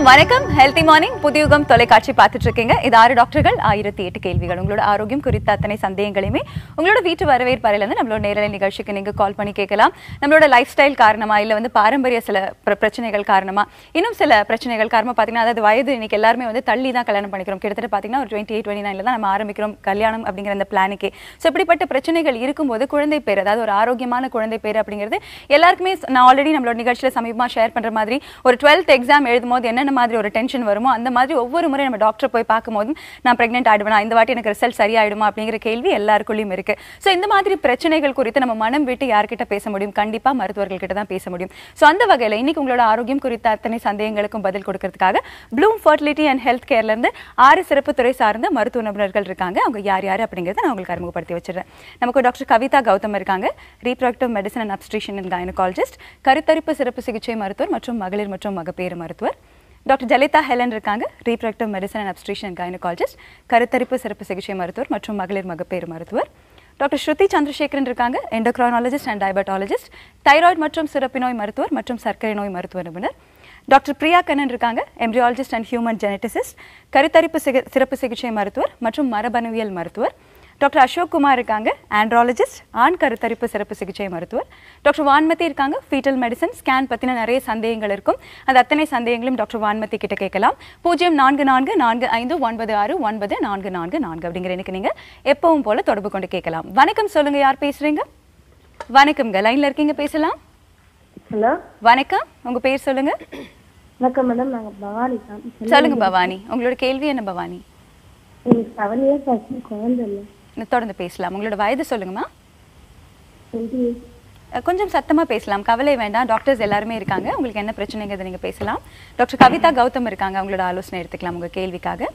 வணக்கம் healthy morning Puthuyugam தொலைக்காட்சி பார்த்துட்டு இருக்கீங்க இது ஆறு டாக்டர்கள் ஆயிரத்தி எட்டு கேள்விகள் உங்களோட ஆரோக்கியம் குறித்த அத்தனை சந்தேகங்களையுமே உங்களோட வீட்டு வரவேற்பறையில இருந்து நம்மளோட நேரலை நிகழ்ச்சிக்கு நீங்க கால் பண்ணி கேட்கலாம் நம்மளோட லைஃப் ஸ்டைல் காரணமா இல்ல வந்து பாரம்பரிய சில பிர- பிரச்சனைகள் காரணமா இன்னும் சில பிரச்சனைகள் காரணமா பாத்தீங்கன்னா அதாவது வயது இன்னைக்கு எல்லாருமே வந்து தள்ளி தான் கல்யாணம் பண்ணிக்கிறோம் கிட்டத்தட்ட பாத்தீங்கன்னா ஒரு டுவெண்ட்டி எயிட் டுவெண்ட்டி தான் நம்ம ஆரம்பிக்கிறோம் கல்யாணம் அப்படிங்கிற அந்த பிளானுக்கே ஸோ இப்படிப்பட்ட பிரச்சனைகள் இருக்கும்போது குழந்தை பேர் அதாவது ஒரு ஆரோக்கியமான குழந்தை பேர் அப்படிங்கிறது எல்லாருக்குமே ஸ்- நான் ஆல்ரெடி நம்மளோட நிகழ்ச்சியில சமீபமா ஷேர் பண்ற மாதிரி ஒரு டுவெல்த் எக்ஸாம் எழுதும் போது என்னென்ன மாதிரி ஒரு டென்ஷன் வருமோ அந்த மாதிரி ஒவ்வொரு முறை நம்ம டாக்டர் போய் பார்க்கும்போது நான் பிரெக்னென்ட் ஆயிடுவேனா இந்த வாட்டி எனக்கு ரிசல்ட் சரியாயிடுமா அப்படிங்கிற கேள்வி எல்லாருக்குள்ளேயும் இருக்கு ஸோ இந்த மாதிரி பிரச்சனைகள் குறித்து நம்ம மனம் விட்டு யார்கிட்ட பேச முடியும் கண்டிப்பா மருத்துவர்கள் கிட்ட தான் பேச முடியும் ஸோ அந்த வகையில இன்னைக்கு உங்களோட ஆரோக்கியம் குறித்த அத்தனை சந்தேகங்களுக்கும் பதில் கொடுக்கறதுக்காக ப்ளூம் ஃபர்டிலிட்டி அண்ட் ஹெல்த் கேர்ல இருந்து ஆறு சிறப்பு துறை சார்ந்த மருத்துவ நிபுணர்கள் இருக்காங்க அவங்க யார் யார் அப்படிங்கறத நான் உங்களுக்கு அறிமுகப்படுத்தி வச்சிடுறேன் நமக்கு டாக்டர் கவிதா கௌதம் இருக்காங்க reproductive medicine and obstetrician and gynaecologist கருத்தரிப்பு சிறப்பு சிகிச்சை மருத்துவர் மற்றும் மகளிர் மற்றும் மகப்பேறு மருத்துவர் டாக்டர் ஜலிதா ஹெலன் இருக்காங்க reproductive medicine and obstetrician and gynaecologist கருத்தரிப்பு சிறப்பு சிகிச்சை மருத்துவர் மற்றும் மகளிர் மகப்பேறு மருத்துவர் டாக்டர் ஸ்ருதி சந்திரசேகரன் இருக்காங்க எண்டோக்ரானாலஜிஸ்ட் அண்ட் டயபட்டாலஜிஸ்ட் தைராய்டு மற்றும் சிறப்பு நோய் மருத்துவர் மற்றும் சர்க்கரை நோய் மருத்துவ நிபுணர் டாக்டர் பிரியா கண்ணன் இருக்காங்க எம்ப்ரியாலஜிஸ்ட் அண்ட் ஹியூமன் ஜெனட்டிசிஸ்ட் கருத்தரிப்பு சிகி சிறப்பு சிகிச்சை மருத்துவர் மற்றும் மரபணுவியல் மருத்துவர் டாக்டர் அசோக் குமார் இருக்காங்க ஆண்ட்ராலஜிஸ்ட் ஆண் கருத்தரிப்பு சிறப்பு சிகிச்சை மருத்துவர் டாக்டர் வான்மதி இருக்காங்க ஃபீட்டல் மெடிசன் ஸ்கேன் பத்தின நிறைய சந்தேகங்கள் இருக்கும் அது அத்தனை சந்தேகங்களும் டாக்டர் வான்மதி கிட்ட கேட்கலாம் பூஜ்ஜியம் நான்கு நான்கு நான்கு ஐந்து ஒன்பது ஆறு ஒன்பது நான்கு நான்கு நான்கு அப்படிங்கிற எனக்கு நீங்க எப்பவும் போல தொடர்பு கொண்டு கேட்கலாம் வணக்கம் சொல்லுங்க யார் பேசுறீங்க வணக்கம்ங்க லைன்ல இருக்கீங்க பேசலாம் ஹலோ வணக்கம் உங்க பேர் சொல்லுங்க வணக்கம் மேடம் நாங்க பவானி தான் சொல்லுங்க பவானி உங்களோட கேள்வி என்ன பவானி எனக்கு செவன் இயர்ஸ் ஆச்சு குழந்தை இல்லை இன்னும் தொடர்ந்து பேசலாம் உங்களோட வயது சொல்லுங்கம்மா டுவெண்ட்டி அஹ் கொஞ்சம் சத்தமா பேசலாம் கவலை வேண்டாம் டாக்டர்ஸ் எல்லாருமே இருக்காங்க உங்களுக்கு என்ன பிரச்சனைங்கிறத நீங்க பேசலாம் டாக்டர் கவிதா கௌதம் இருக்காங்க உங்களோட ஆலோசனை எடுத்துக்கலாம் உங்க கேள்விக்காக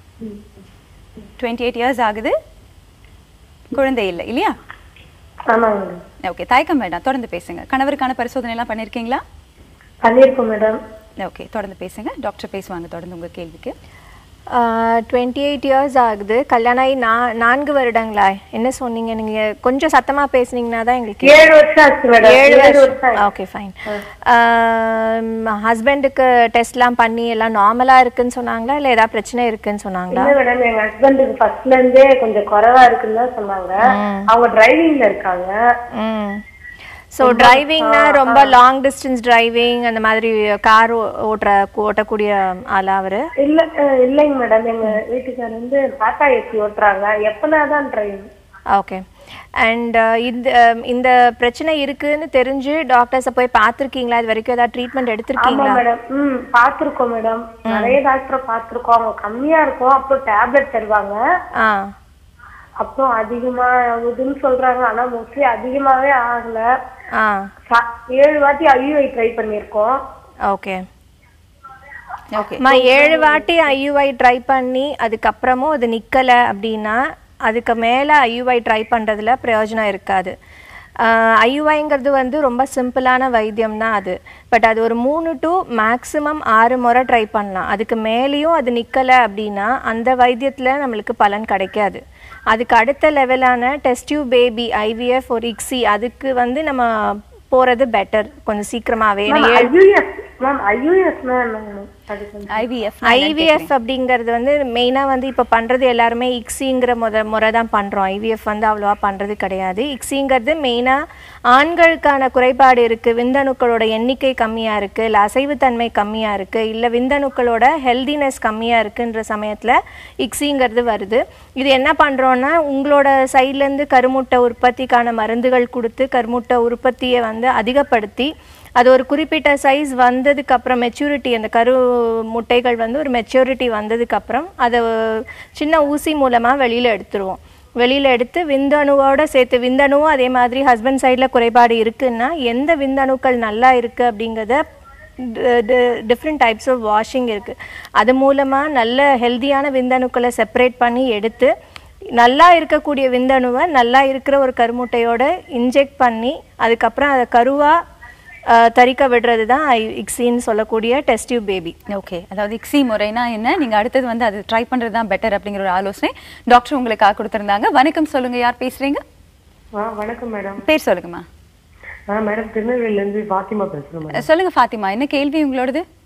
டுவெண்ட்டி எயிட் இயர்ஸ் ஆகுது குழந்தை இல்லை இல்லையா ஆமாங்க மேடம் ஓகே தயக்கம் வேண்டாம் தொடர்ந்து பேசுங்க கணவருக்கான பரிசோதனை எல்லாம் பண்ணிருக்கீங்களா பண்ணியிருக்கோம் மேடம் ஓகே தொடர்ந்து பேசுங்க டாக்டர் பேசுவாங்க தொடர்ந்து உங்க கேள்விக்கு டுவெண்ட்டி எயிட் இயர்ஸ் ஆகுது கல்யாணம் ஆகி நா நான்கு வருடங்களா என்ன சொன்னீங்க நீங்க கொஞ்சம் சத்தமா பேசுனீங்கன்னா தான் எங்களுக்கு ஏழு வருஷம் ஆச்சு மேடம் ஏழு ஏழு வருஷம் வருஷம் ஓகே ஃபைன் ஹஸ்பண்டுக்கு டெஸ்ட்லாம் பண்ணி எல்லாம் நார்மலா இருக்குன்னு சொன்னாங்களா இல்லை ஏதாவது பிரச்சனை இருக்குன்னு சொன்னாங்களா இல்ல மேடம் எங்க ஹஸ்பண்டுக்கு ஃபர்ஸ்ட்ல இருந்தே கொஞ்சம் குறைவா இருக்குன்னு தான் சொன்னாங்க அவங்க டிரைவிங்ல இருக்காங்க ம் ஸோ டிரைவிங்னா ரொம்ப லாங் டிஸ்டன்ஸ் டிரைவிங் அந்த மாதிரி கார் ஓட்டுற ஓட்டக்கூடிய ஆளா அவரு இல்ல அஹ், இல்லைங்க மேடம் எங்க வீட்டுக்காரர் வந்து டாடா ஏசி ஓட்டுறாங்க எப்பனா தான் டிரைவிங் ஓகே அண்ட் இந்த இந்த பிரச்சனை இருக்குன்னு தெரிஞ்சு டாக்டர்ஸை போய் பார்த்துருக்கீங்களா இது வரைக்கும் ஏதாவது ட்ரீட்மெண்ட் ஆமா எடுத்திருக்கீங்களா மேடம் ம் பாத்திருக்கோம் மேடம் நிறைய டாக்டர் பாத்திருக்கோம் அவங்க கம்மியா இருக்கும் அப்புறம் டேப்லெட் தருவாங்க ஆ அப்புறம் அதிகமா ஆகுதுன்னு சொல்றாங்க ஆனா மோஸ்ட்லி அதிகமாவே ஆகல ஆ ச- ஏழு வாட்டி ஐயுஐ ட்ரை பண்ணிருக்கோம் ஓகே ஓகே அம்மா ஏழு வாட்டி ஐயுஐ ட்ரை பண்ணி அதுக்கப்புறமும் அது நிக்கலை அப்படின்னா அதுக்கு மேலே ஐயுஐ ட்ரை பண்ணுறதுல பிரயோஜனம் இருக்காது ஐயுஐங்கிறது வந்து ரொம்ப சிம்பிளான வைத்தியம் தான் அது பட் அது ஒரு மூணு டு மேக்ஸிமம் ஆறு முறை ட்ரை பண்ணலாம் அதுக்கு மேலேயும் அது நிக்கலை அப்படின்னா அந்த வைத்தியத்தில் நம்மளுக்கு பலன் கிடைக்காது அதுக்கு அடுத்த லெவலான டெஸ்டியூ பேபி ஐவிஎஃப் ஒரு இக்ஸி அதுக்கு வந்து நம்ம போகிறது பெட்டர் கொஞ்சம் சீக்கிரமாகவே ஏன்னா ஏழு ஐயுஎஸ் மேம் ஐயுஎஸ்னா என்னங்க அது கொஞ்சம் ஐவிஎஃப் ஐவிஎஃப் அப்படிங்கிறது வந்து மெயினாக வந்து இப்போ பண்ணுறது எல்லாருமே இக்ஸிங்கிற முத முறை தான் பண்ணுறோம் ஐவிஎஃப் வந்து அவ்வளோவா பண்ணுறது கிடையாது இக்ஸிங்கிறது மெயினாக ஆண்களுக்கான குறைபாடு இருக்குது விந்தணுக்களோட எண்ணிக்கை கம்மியாக இருக்குது இல்லை அசைவுத்தன்மை கம்மியாக இருக்குது இல்லை விந்தணுக்களோட ஹெல்தினஸ் கம்மியாக இருக்குன்ற சமயத்தில் இக்ஸிங்கிறது வருது இது என்ன பண்ணுறோன்னா உங்களோட சைட்லேருந்து கருமுட்டை உற்பத்திக்கான மருந்துகள் கொடுத்து கருமுட்டை உற்பத்தியை வந்து அதிகப்படுத்தி அது ஒரு குறிப்பிட்ட சைஸ் வந்ததுக்கு அப்புறம் மெச்சூரிட்டி அந்த கரு முட்டைகள் வந்து ஒரு மெச்சூரிட்டி வந்ததுக்கு அப்புறம் அதை சின்ன ஊசி மூலமா வெளியில எடுத்துருவோம் வெளியில எடுத்து விந்தணுவோட சேர்த்து விந்தணுவும் அதே மாதிரி ஹஸ்பண்ட் சைடில் குறைபாடு இருக்குன்னா எந்த விந்தணுக்கள் நல்லா இருக்கு அப்படிங்கிறத டிஃப்ரெண்ட் டைப்ஸ் ஆஃப் வாஷிங் இருக்கு அது மூலமா நல்ல ஹெல்தியான விந்தணுக்களை செப்பரேட் பண்ணி எடுத்து நல்லா இருக்கக்கூடிய விந்தணுவை நல்லா இருக்கிற ஒரு கருமுட்டையோட இன்ஜெக்ட் பண்ணி அதுக்கப்புறம் அதை கருவா அஹ், தரிக்க விடுறது தான் இக்ஸின்னு சொல்லக்கூடிய டெஸ்டிவ் பேபி ஓகே அதாவது இக்ஸி முறைனா என்ன நீங்க அடுத்தது வந்து அது ட்ரை பண்றது தான் பெட்டர் அப்படிங்கிற ஒரு ஆலோசனை டாக்டர் உங்களுக்காக கொடுத்திருந்தாங்க வணக்கம் சொல்லுங்க யார் பேசுறீங்க ஆ வணக்கம் மேடம் பேர் சொல்லுங்கம்மா ஆ மேடம் திருநெல்வேலில இருந்து ஃபாத்திமா பேசுறேன் மேடம் சொல்லுங்க ஃபாத்திமா என்ன கேள்வி உங்களோடது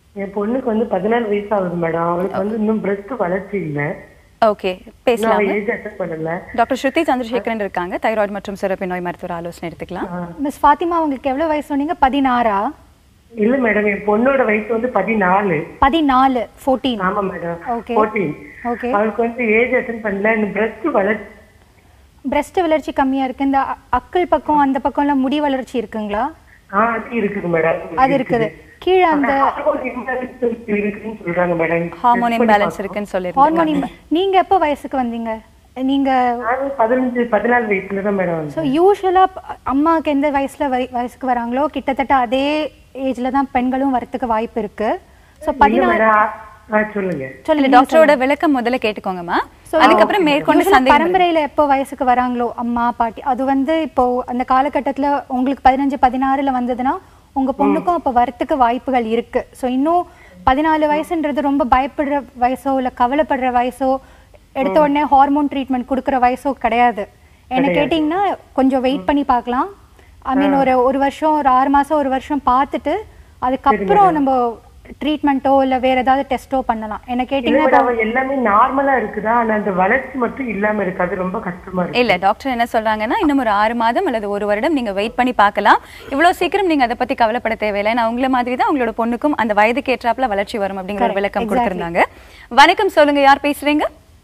என் பொண்ணுக்கு வந்து பதினாலு வயசு ஆகுது மேடம் அவளுக்கு வந்து இன்னும் பிரஸ்ட் வளர்ச்சி இல்ல ஓகே இன்னும் பேசலாம் அவ ஏஜ் அட்டன் பண்ணல டாக்டர் ஸ்ருதி சந்திரசேகரன் இருக்காங்க தைராய்டு மற்றும் சிறப்பு நோய் மருத்துவர் ஆலோசனை எடுத்துக்கலாம் மிஸ் ஃபாத்திமா உங்களுக்கு எவ்வளவு வயசு சொன்னீங்க பதினாறா இல்ல மேடம் என் பொண்ணோட வயசு வந்து பதினாலு பதினாலு ஃபோர்டீன் ஆமா மேடம் Okay. ஃபோர்டீன் ஓகே அவளுக்கு வந்து ஏஜ் அட்டன் பண்ணல இந்த பிரஸ்ட் வளர்ச்சி பிரஸ்ட் வளர்ச்சி கம்மியா இருக்கு இந்த அ- அக்கள் பக்கம் அந்த பக்கம்ல முடி வளர்ச்சி இருக்குங்களா ஆ அது இருக்குது மேடம் அது இருக்குது கீழே அந்த Hormone imbalance இருக்குன்னு சொல்றாங்க மேடம் ஹார்மோன் இம்பேலன்ஸ் இருக்குன்னு சொல்லியிருக்காங்க ஹார்மோன் நீங்க எப்போ வயசுக்கு வந்தீங்க நீங்க நானும் பதினஞ்சு பதினாலு வயசுல தான் மேடம் ஸோ யூஸ்வலாக அம்மாவுக்கு எந்த வயசுல வய- வயசுக்கு வராங்களோ கிட்டத்தட்ட அதே ஏஜ்ல தான் பெண்களும் வரத்துக்கு வாய்ப்பு இருக்கு ஸோ இல்ல பதினாறு மேடம் ஆ சொல்லுங்க இல்ல சொல்லுங்க டாக்டரோட விளக்கம் முதல்ல கேட்டுக்கோங்கம்மா அதுக்கப்புறம் மேற்கொண்டு usually சந்தேகம் பரம்பரையில எப்போ வயசுக்கு வராங்களோ அம்மா பாட்டி அது வந்து இப்போ அந்த காலகட்டத்துல உங்களுக்கு பதினஞ்சு பதினாறுல வந்ததுன்னா உங்க பொண்ணுக்கும் அப்போ வரத்துக்கு வாய்ப்புகள் இருக்கு ஸோ இன்னும் பதினாலு வயசுன்றது ரொம்ப பயப்படுற வயசோ இல்ல கவலைப்படுற வயசோ எடுத்த உடனே ஹார்மோன் ட்ரீட்மெண்ட் கொடுக்குற வயசோ கிடையாது என்ன கேட்டிங்கன்னா கொஞ்சம் வெயிட் பண்ணி பார்க்கலாம் ஐ மீன் ஒரு ஒரு வருஷம் ஒரு ஆறு மாசம் ஒரு வருஷம் பார்த்துட்டு அதுக்கப்புறம் நம்ம ட்ரீட்மெண்ட்டோ இல்ல வேற ஏதாவது டெஸ்ட்டோ பண்ணலாம் என்ன இல்ல கேட்டிங்கன்னா மேடம் அவ எல்லாமே நார்மலா இருக்குதா ஆனா அந்த வளர்ச்சி மட்டும் இல்லாம இருக்கு அது ரொம்ப கஷ்டமா இருக்கு இல்ல டாக்டர் என்ன சொல்றாங்கன்னா இன்னும் ஒரு ஆறு மாதம் அல்லது ஒரு வருடம் நீங்க வெயிட் பண்ணி பார்க்கலாம் இவ்வளவு சீக்கிரம் நீங்க அதை பத்தி கவலைப்பட தேவையில்லை நான் உங்களை மாதிரி தான் உங்களோட பொண்ணுக்கும் அந்த வயதுக்கு ஏற்றாப்புல வளர்ச்சி வரும் அப்படிங்கிற ஒரு விளக்கம் கொடுத்திருந்தாங்க வணக்கம் சொல்லுங்க யார் பேசுறீங்க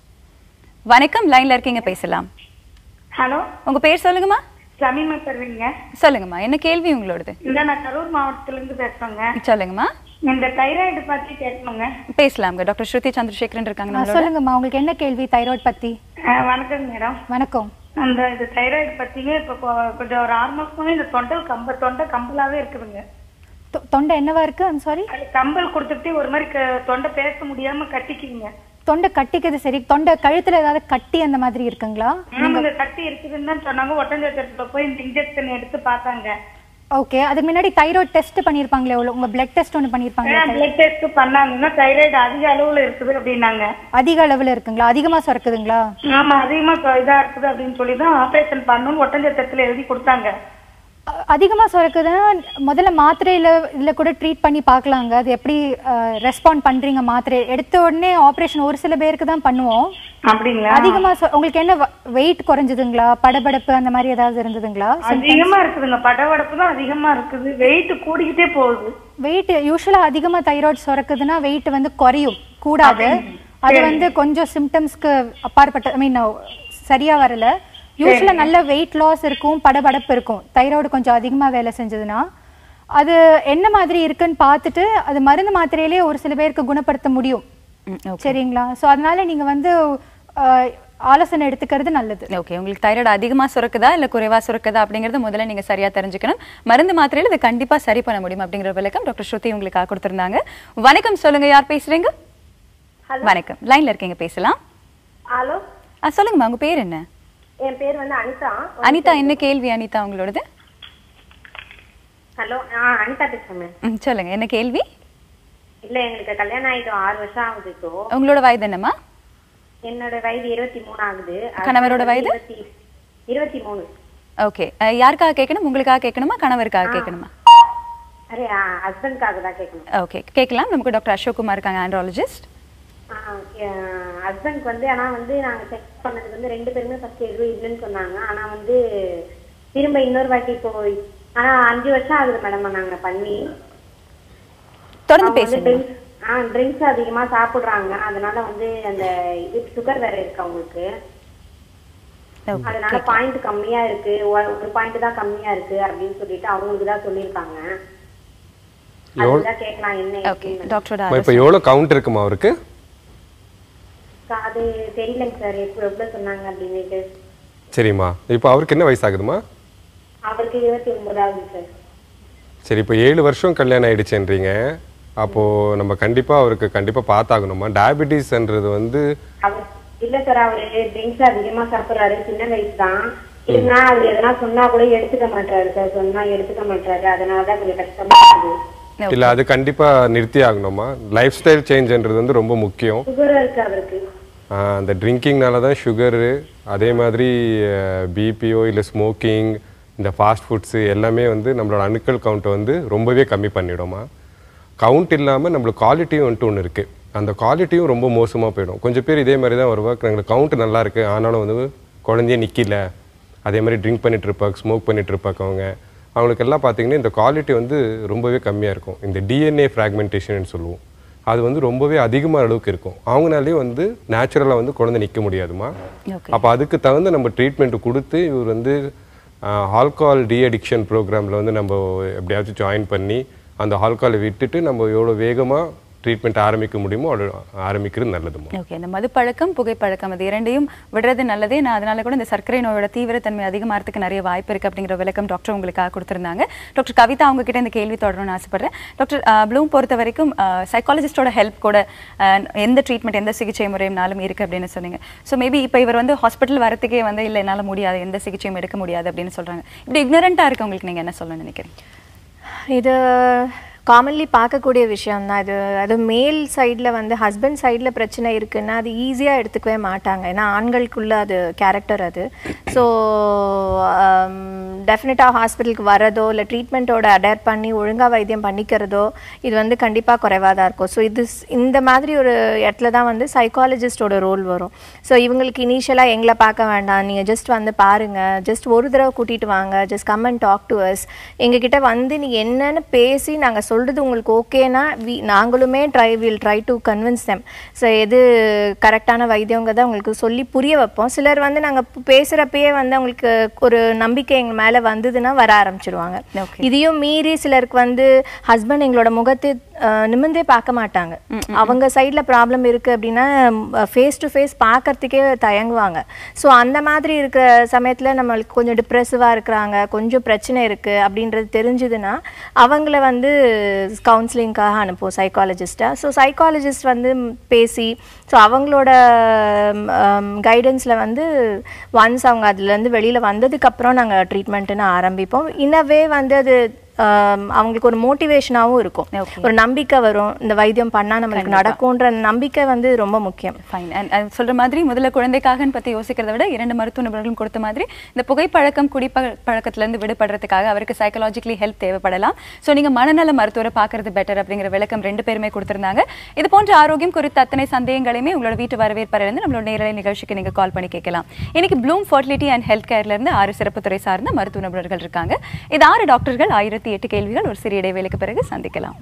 வணக்கம் லைன்ல இருக்கீங்க பேசலாம் ஹலோ உங்க பேர் சொல்லுங்கம்மா சமீமா பர்வீங்க சொல்லுங்கம்மா என்ன கேள்வி உங்களோடது இந்த நான் கரூர் மாவட்டத்துல இருந்து பேசுறேங்க சொல்லுங்கம்மா இந்த தைராய்டு பத்தி கேட்கணுங்க பேசலாம்ங்க டாக்டர் ஸ்ருதி சந்திரசேகரன் இருக்காங்க ஆ, நம்மளோட சொல்லுங்கம்மா உங்களுக்கு என்ன கேள்வி தைராய்டு பத்தி அஹ், வணக்கம் மேடம் வணக்கம் அந்த இது தைராய்டு பத்திங்க இப்ப கொ- கொஞ்சம் ஒரு ஆறு மாசமே இந்த தொண்டல் கம்ப தொண்டை கம்பலாவே இருக்குதுங்க தொ- தொண்டை என்னவா இருக்கு சாரி அது கம்பல் கொடுத்துட்டு ஒரு மாதிரி க- தொண்டை பேச முடியாம கட்டிக்குங்க தொண்டை கட்டிக்குது சரி தொண்டை கழுத்துல ஏதாவது கட்டி அந்த மாதிரி இருக்குங்களா ஆமாங்க கட்டி இருக்குதுன்னு தான் சொன்னாங்க ஒட்டஞ்சத்திரத்துல போய் இந்த இன்ஜெக்ஷன் எடுத்து பார்த்தாங்க ஓகே அதுக்கு முன்னாடி தைராய்டு டெஸ்ட் பண்ணிருப்பாங்களே உள்ள- உங்க பிளட் டெஸ்ட் ஒன்று பண்ணிருப்பாங்களே பிளட் டெஸ்ட் பண்ணாங்கன்னா தைராய்டு அதிக அளவுல இருக்குது அப்படின்னாங்க அதிக அளவுல இருக்குங்களா அதிகமா சுரக்குதுங்களா ஆமா அதிகமா கொ- இதா இருக்குது அப்படின்னு சொல்லி தான் ஆபரேஷன் பண்ணணும்னு ஒட்டஞ்சத்திரத்துல எழுதி கொடுத்தாங்க அ- அதிகமா சுரக்குதுன்னா முதல்ல மாத்திரையில இதுல கூட ட்ரீட் பண்ணி பார்க்கலாங்க அது எப்படி ரெஸ்பாண்ட் பண்றீங்க மாத்திரை எடுத்த உடனே ஆபரேஷன் ஒரு சில பேருக்கு தான் பண்ணுவோம் அப்படிங்களா அதிகமா சு- உங்களுக்கு என்ன வெயிட் குறைஞ்சதுங்களா படபடப்பு அந்த மாதிரி ஏதாவது இருந்ததுங்களா அதிகமா இருக்குதுங்க படவடப்பு தான் அதிகமா இருக்குது வெயிட் கூடிக்கிட்டே போகுது வெயிட் யூஸ்வலா அதிகமா தைராய்டு சுரக்குதுன்னா வெயிட் வந்து குறையும் கூடாது அது வந்து கொஞ்சம் சிம்டம்ஸ்க்கு அப்பாற்பட்ட ஐ மீன் சரியா வரல யூஸ்வலா நல்ல வெயிட் லாஸ் இருக்கும் படபடப்பு இருக்கும் தைராய்டு கொஞ்சம் அதிகமா வேலை செஞ்சதுன்னா அது என்ன மாதிரி இருக்குன்னு பார்த்துட்டு அது மருந்து மாத்திரையிலே ஒரு சில பேருக்கு குணப்படுத்த முடியும் ம், okay. சரிங்களா ஸோ அதனால நீங்க வந்து அஹ், ஆலோசனை எடுத்துக்கிறது நல்லது ஓகே உங்களுக்கு தைராய்டு அதிகமா சுரக்குதா இல்ல குறைவா சுரக்குதா அப்படிங்கறத முதல்ல நீங்க சரியா தெரிஞ்சுக்கணும் மருந்து மாத்திரையில இது கண்டிப்பா சரி பண்ண முடியும் அப்படிங்கிற விளக்கம் டாக்டர் ஸ்ருதி உங்களுக்காக கொடுத்திருந்தாங்க வணக்கம் சொல்லுங்க யார் பேசுறீங்க வணக்கம் லைன்ல இருக்கீங்க பேசலாம் ஹலோ ஆ, சொல்லுங்கம்மா உங்க பேர் என்ன என் பேர் வந்து அனிதா அனிதா என்ன கேள்வி அனிதா உங்களோடது ஹலோ ஆ அனிதா பேசுறேன் ம், சொல்லுங்க என்ன கேள்வி இல்ல எங்களுக்கு கல்யாணம் ஆயிட்டு ஆறு வருஷம் ஆகுது இப்போ உங்களோட வயது என்னம்மா என்னோட வயது இருபத்தி மூணு ஆகுது கணவரோட வயது? இருபத்தி இருபத்தி மூணு ஓகே யாருக்காக கேட்கணும் உங்களுக்காக கேட்கணுமா கணவருக்காக கேட்கணுமா அரே ஹஸ்பண்ட்காக தான் கேட்கணும் ஓகே கேட்கலாம் நமக்கு டாக்டர் அசோக் குமார் இருக்காங்க ஆண்ட்ராலஜிஸ்ட் ஹஸ்பண்ட் வந்து ஆனா வந்து நாங்க செக் பண்ணதுக்கு வந்து ரெண்டு பேருமே ஃபர்ஸ்ட் எதுவும் இல்லைன்னு சொன்னாங்க ஆனா வந்து திரும்ப இன்னொரு வாட்டி இப்போ ஆனா அஞ்சு வருஷம் ஆகுது மேடம் நாங்க பண்ணி தொடர்ந்து அவங்க வந்து பேசுங்க drinks- ஆ ட்ரிங்க்ஸ் அதிகமா சாப்பிடுறாங்க அதனால வந்து அந்த இது சுகர் வேற இருக்கு அவங்களுக்கு Okay. அதனால பாயிண்ட் கம்மியா இருக்கு ஒ- ஒரு பாயிண்ட் தான் கம்மியா இருக்கு அப்படின்னு சொல்லிட்டு அவங்களுக்கு தான் சொல்லியிருக்காங்க அதுதான் கேட்கலாம் என்ன ஓகே எப்படின்னு. டாக்டரோட இப்போ எவ்வளோ கவுண்ட் இருக்குமா அவருக்கு அது தெரியலங்க சார் எப்போ எவ்வளவு சொன்னாங்க அப்படின்னுட்டு சரிம்மா இப்போ அவருக்கு என்ன வயசாகுதுமா அவருக்கு இருபத்தி ஒன்பதாவது சார் சரி இப்போ ஏழு வருஷம் கல்யாணம் ஆயிடுச்சுன்றீங்க அப்போது நம்ம கண்டிப்பாக அவருக்கு கண்டிப்பாக பார்த்தாகணுமா டயபிட்டிஸ்ன்றது வந்து அவர் இல்ல சார் அவரு ட்ரிங்க்ஸ் அதிகமா சாப்பிடுறாரு சின்ன வயசு தான் இருந்தா அவர் எதனா சொன்னா கூட எடுத்துக்க மாட்டாரு சார் சொன்னா எடுத்துக்க மாட்டாரு அதனாலதான் கொஞ்சம் கஷ்டமா இருக்குது இல்லை அது கண்டிப்பாக நிறுத்தி ஆகணுமா லைஃப் ஸ்டைல் சேஞ்சுன்றது வந்து ரொம்ப முக்கியம் சுகரும் இருக்கு அவருக்கு ஆஹ் அந்த ட்ரிங்கிங்னால தான் சுகரு அதே மாதிரி பிபிஓ இல்லை ஸ்மோக்கிங் இந்த ஃபாஸ்ட் ஃபுட்ஸு எல்லாமே வந்து நம்மளோட அணுக்கள் கவுண்ட்டை வந்து ரொம்பவே கம்மி பண்ணிடுமா கவுண்ட் இல்லாமல் நம்மளுக்கு குவாலிட்டியும் வந்துட்டு ஒன்று இருக்குது அந்த குவாலிட்டியும் ரொம்ப மோசமாக போயிடும் கொஞ்சம் பேர் இதே மாதிரி தான் வருவா எங்களுக்கு கவுண்ட் நல்லா இருக்கு ஆனாலும் வந்து குழந்தைய நிற்கல அதே மாதிரி ட்ரிங்க் பண்ணிட்டு இருப்பாங்க ஸ்மோக் பண்ணிட்டு இருப்பாங்க அவங்க அவங்களுக்கு எல்லாம் பார்த்தீங்கன்னா இந்த குவாலிட்டி வந்து ரொம்பவே கம்மியாக இருக்கும் இந்த டிஎன்ஏ ஃப்ராக்மெண்டேஷன் சொல்லுவோம் அது வந்து ரொம்பவே அதிகமாக அளவுக்கு இருக்கும் அவங்களாலே வந்து நேச்சுரலாக வந்து குழந்தை நிற்க முடியாதுமா Okay. அப்போ அதுக்கு தகுந்த நம்ம ட்ரீட்மெண்ட் கொடுத்து இவர் வந்து ஆல்கஹால் டி அடிக்ஷன் ப்ரோக்ராமில் வந்து நம்ம எப்படியாச்சும் ஜாயின் பண்ணி அந்த ஆல்கஹாலை விட்டுட்டு நம்ம எவ்வளோ வேகமாக ட்ரீட்மெண்ட் ஆரம்பிக்க முடியுமோ அவ்வளோ ஆரம்பிக்கிறது நல்லதுமா ஓகே இந்த மதுப்பழக்கம் புகைப்பழக்கம் அது இரண்டையும் விடுறது நல்லதே நான் அதனால கூட இந்த சர்க்கரை நோயோட தீவிரத்தன்மை அதிகமாகிறதுக்கு நிறைய வாய்ப்பு இருக்கு அப்படிங்கிற விளக்கம் டாக்டர் உங்களுக்காக கொடுத்திருந்தாங்க டாக்டர் கவிதா அவங்க கிட்ட இந்த கேள்வி தொடரணும்னு ஆசைப்படுறேன் டாக்டர் ப்ளூம் பொறுத்த வரைக்கும் சைக்காலஜிஸ்டோட ஹெல்ப் கூட அஹ், எந்த ட்ரீட்மெண்ட் எந்த சிகிச்சை முறையினாலும் இருக்கு அப்படின்னு சொன்னீங்க ஸோ மேபி இப்போ இவர் வந்து ஹாஸ்பிட்டல் வரத்துக்கே வந்து இல்லை என்னால் முடியாது எந்த சிகிச்சையும் எடுக்க முடியாது அப்படின்னு சொல்றாங்க இப்படி ignorant-ஆ இருக்கவங்களுக்கு நீங்க என்ன சொல்லணும்னு நினைக்கிறீங்க இது காமன்லி பார்க்கக்கூடிய விஷயம் தான் இது அது மேல் சைடில் வந்து ஹஸ்பண்ட் சைடில் பிரச்சனை இருக்குன்னா அது ஈஸியாக எடுத்துக்கவே மாட்டாங்க ஏன்னா ஆண்களுக்குள்ள அது கேரக்டர் அது ஸோ டெஃபினட்டாக ஹாஸ்பிட்டலுக்கு வரதோ இல்லை ட்ரீட்மெண்ட்டோட அடாப்ட் பண்ணி ஒழுங்காக வைத்தியம் பண்ணிக்கிறதோ இது வந்து கண்டிப்பாக குறைவாக தான் இருக்கும் ஸோ இது ஸ்- இந்த மாதிரி ஒரு இடத்துல தான் வந்து சைக்காலஜிஸ்டோட ரோல் வரும் ஸோ இவங்களுக்கு இனிஷியலாக எங்களை பார்க்க வேண்டாம் நீங்கள் ஜஸ்ட் வந்து பாருங்கள் ஜஸ்ட் ஒரு தடவை கூட்டிகிட்டு வாங்க just come and talk to us எங்ககிட்ட வந்து நீ என்னன்னு பேசி நாங்கள் சொல்கிறது உங்களுக்கு ஓகேனா வி நாங்களுமே try will try to convince them so எது கரெக்டான வைத்தியங்கிறத உங்களுக்கு சொல்லி புரிய வைப்போம் சிலர் வந்து நாங்கள் பேசுகிறப்பயே வந்து அவங்களுக்கு ஒரு நம்பிக்கை எங்கள் மேலே வந்ததுன்னா வர ஆரம்பிச்சிருவாங்க Okay. இதையும் மீறி சிலருக்கு வந்து ஹஸ்பண்ட் எங்களோட முகத்தை அஹ், நிமிர்ந்தே பார்க்க மாட்டாங்க அவங்க சைடில் ப்ராப்ளம் இருக்குது அப்படின்னா ஃபேஸ் டு ஃபேஸ் பார்க்கறதுக்கே தயங்குவாங்க ஸோ அந்த மாதிரி இருக்கிற சமயத்தில் நம்மளுக்கு கொஞ்சம் டிப்ரெசிவாக இருக்கிறாங்க கொஞ்சம் பிரச்சனை இருக்குது அப்படின்றது தெரிஞ்சுதுன்னா அவங்கள வந்து கவுன்சிலிங்காக அனுப்புவோம் சைக்காலஜிஸ்ட்டாக ஸோ சைக்காலஜிஸ்ட் வந்து ம், பேசி ஸோ அவங்களோட கைடன்ஸில் வந்து ஒன்ஸ் அவங்க அதுலேருந்து வெளியில் வந்ததுக்கப்புறம் நாங்கள் ட்ரீட்மெண்ட்டுன்னு ஆரம்பிப்போம் இன்னவே வந்து அது ஆம், அவங்களுக்கு ஒரு மோட்டிவேஷனாகவும் இருக்கும் Okay. ஒரு நம்பிக்கை வரும் இந்த வைத்தியம் பண்ணால் நம்மளுக்கு நடக்கும்ன்ற நம்பிக்கை வந்து ரொம்ப முக்கியம் ஃபைன் அண்ட் சொல்ற மாதிரி முதல்ல குழந்தைக்காகன்னு பத்தி யோசிக்கிறத விட இரண்டு மருத்துவ நிபுணர்களும் கொடுத்த மாதிரி இந்த புகைப்பழக்கம் குடிப்ப பழக்கத்திலிருந்து விடுபடுறதுக்காக அவருக்கு சைக்காலஜிக்கலி ஹெல்ப் தேவைப்படலாம் ஸோ நீங்க மனநல மருத்துவரை பார்க்கறது பெட்டர் அப்படிங்கிற விளக்கம் ரெண்டு பேருமே கொடுத்திருந்தாங்க இது போன்ற ஆரோக்கியம் குறித்த அத்தனை சந்தேகங்களையுமே உங்களோட வீட்டு வரவேற்பறையிலிருந்து நம்மளோட நேரலை நிகழ்ச்சிக்கு நீங்க கால் பண்ணி கேட்கலாம் இன்னைக்கு ப்ளூம் ஃபர்டிலிட்டி அண்ட் ஹெல்த் கேர்ல இருந்து ஆறு சிறப்பு துறை சார்ந்த மருத்துவ நிபுணர்கள் இருக்காங்க இது ஆறு டாக்டர்கள் ஆயிரத்தி எட்டு கேள்விகள் ஒரு சிறிய இடைவேளைக்கு பிறகு சந்திக்கலாம்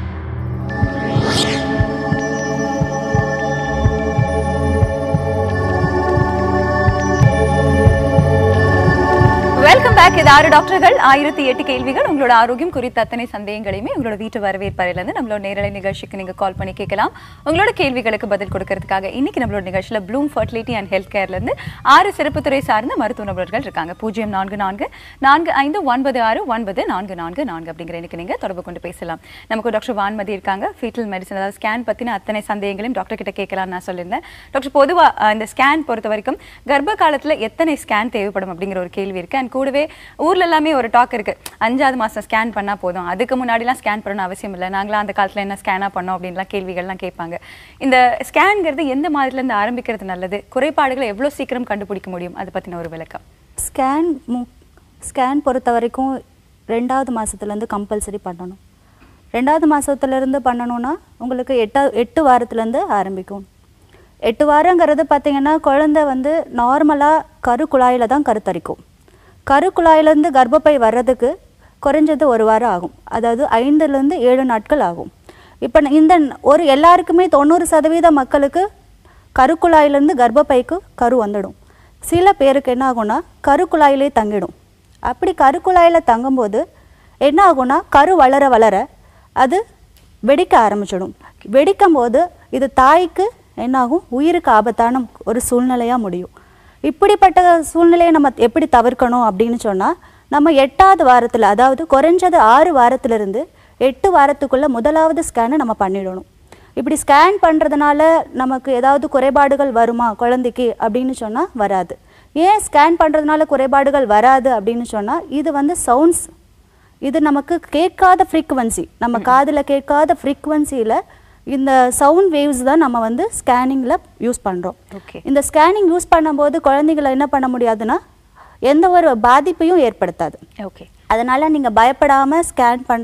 வெல்கம் பேக் இது ஆறு டாக்டர்கள் ஆயிரத்தி எட்டு கேள்விகள் உங்களோட ஆரோக்கியம் குறித்த அத்தனை சந்தேகங்களையுமே உங்களோட வீட்டு வரவேற்பறையிலேருந்து நம்மளோட நேரலை நிகழ்ச்சிக்கு நீங்க கால் பண்ணி கேட்கலாம் உங்களோட கேள்விகளுக்கு பதில் கொடுக்கறதுக்காக இன்னைக்கு நம்மளோட நிகழ்ச்சியில ப்ளூம் ஃபர்டிலிட்டி அண்ட் ஹெல்த் கேர்ல இருந்து ஆறு சிறப்பு துறை சார்ந்த மருத்துவ நிபுணர்கள் இருக்காங்க பூஜ்ஜியம் நான்கு நான்கு நான்கு ஐந்து ஒன்பது ஆறு ஒன்பது நான்கு நான்கு நான்கு அப்படிங்கிற எனக்கு நீங்க தொடர்பு கொண்டு பேசலாம் நமக்கு டாக்டர் வான்மதி இருக்காங்க ஃபீட்டல் மெடிசன் அதாவது ஸ்கேன் பத்தின அத்தனை சந்தேகங்களையும் டாக்டர் கிட்ட கேட்கலாம்னு நான் சொல்லியிருந்தேன் டாக்டர் பொதுவா அஹ், இந்த ஸ்கேன் பொறுத்த வரைக்கும் கர்ப்ப காலத்துல எத்தனை ஸ்கேன் தேவைப்படும் அப்படிங்கிற ஒரு கேள்வி இருக்கு அண்ட் கூடவே ஊர்ல எல்லாமே ஒரு டாக் இருக்கு அஞ்சாவது மாசம் ஸ்கேன் பண்ணா போதும் அதுக்கு முன்னாடிலாம் ஸ்கேன் பண்ணணும் அவசியம் இல்லை நாங்களாம் அந்த காலத்துல என்ன ஸ்கேனா பண்ணோம் அப்படின்லாம் கேள்விகள்லாம் கேட்பாங்க இந்த ஸ்கேன்ங்கிறது எந்த மாதிரில இருந்து ஆரம்பிக்கிறது நல்லது குறைபாடுகளை எவ்வளவு சீக்கிரம் கண்டுபிடிக்க முடியும் அதை பத்தின ஒரு விளக்கம் ஸ்கேன் மு ஸ்கேன் பொறுத்த வரைக்கும் ரெண்டாவது மாதத்துலேருந்து கம்பல்சரி பண்ணணும் ரெண்டாவது மாதத்துலேருந்து பண்ணணும்னா உங்களுக்கு எட்டா எட்டு வாரத்துலேருந்து ஆரம்பிக்கும் எட்டு வாரங்கிறது பார்த்தீங்கன்னா குழந்தை வந்து நார்மலாக கரு குழாயில் தான் கருத்தரிக்கும் கரு குழாயிலேருந்து கர்ப்பப்பை வர்றதுக்கு குறைஞ்சது ஒரு வாரம் ஆகும் அதாவது ஐந்துலேருந்து ஏழு நாட்கள் ஆகும் இப்போ இந்த ஒரு எல்லாருக்குமே தொண்ணூறு சதவீத மக்களுக்கு கருக்குழாயிலேருந்து கர்ப்பப்பைக்கு கரு வந்துடும் சில பேருக்கு என்ன ஆகும்னா கருக்குழாயிலே தங்கிடும் அப்படி கருக்குழாயில் தங்கும்போது என்ன ஆகும்னா கரு வளர வளர அது வெடிக்க ஆரம்பிச்சிடும் வெடிக்கும் போது இது தாய்க்கு என்னாகும் உயிருக்கு ஆபத்தான ஒரு சூழ்நிலையாக முடியும் இப்படிப்பட்ட சூழ்நிலையை நம்ம எப்படி தவிர்க்கணும் அப்படின்னு சொன்னால் நம்ம எட்டாவது வாரத்தில் அதாவது குறைஞ்சது ஆறு வாரத்திலிருந்து எட்டு வாரத்துக்குள்ள முதலாவது ஸ்கேனை நம்ம பண்ணிடணும் இப்படி ஸ்கேன் பண்ணுறதுனால நமக்கு ஏதாவது குறைபாடுகள் வருமா குழந்தைக்கு அப்படின்னு சொன்னால் வராது ஏன் ஸ்கேன் பண்ணுறதுனால குறைபாடுகள் வராது அப்படின்னு சொன்னால் இது வந்து சவுண்ட்ஸ் இது நமக்கு கேட்காத ஃப்ரீக்குவன்சி நம்ம காதில் கேட்காத ஃப்ரீக்குவன்சியில் இந்த சவுண்ட் வேவ்ஸ் தான் நம்ம வந்து ஸ்கேனிங்கில் யூஸ் பண்ணுறோம் Okay. இந்த ஸ்கேனிங் யூஸ் பண்ணும்போது குழந்தைகளை என்ன பண்ண முடியாதுன்னா எந்த ஒரு பாதிப்பையும் ஏற்படுத்தாது ஓகே அதனால் நீங்கள் பயப்படாமல் ஸ்கேன் பண்ணுறது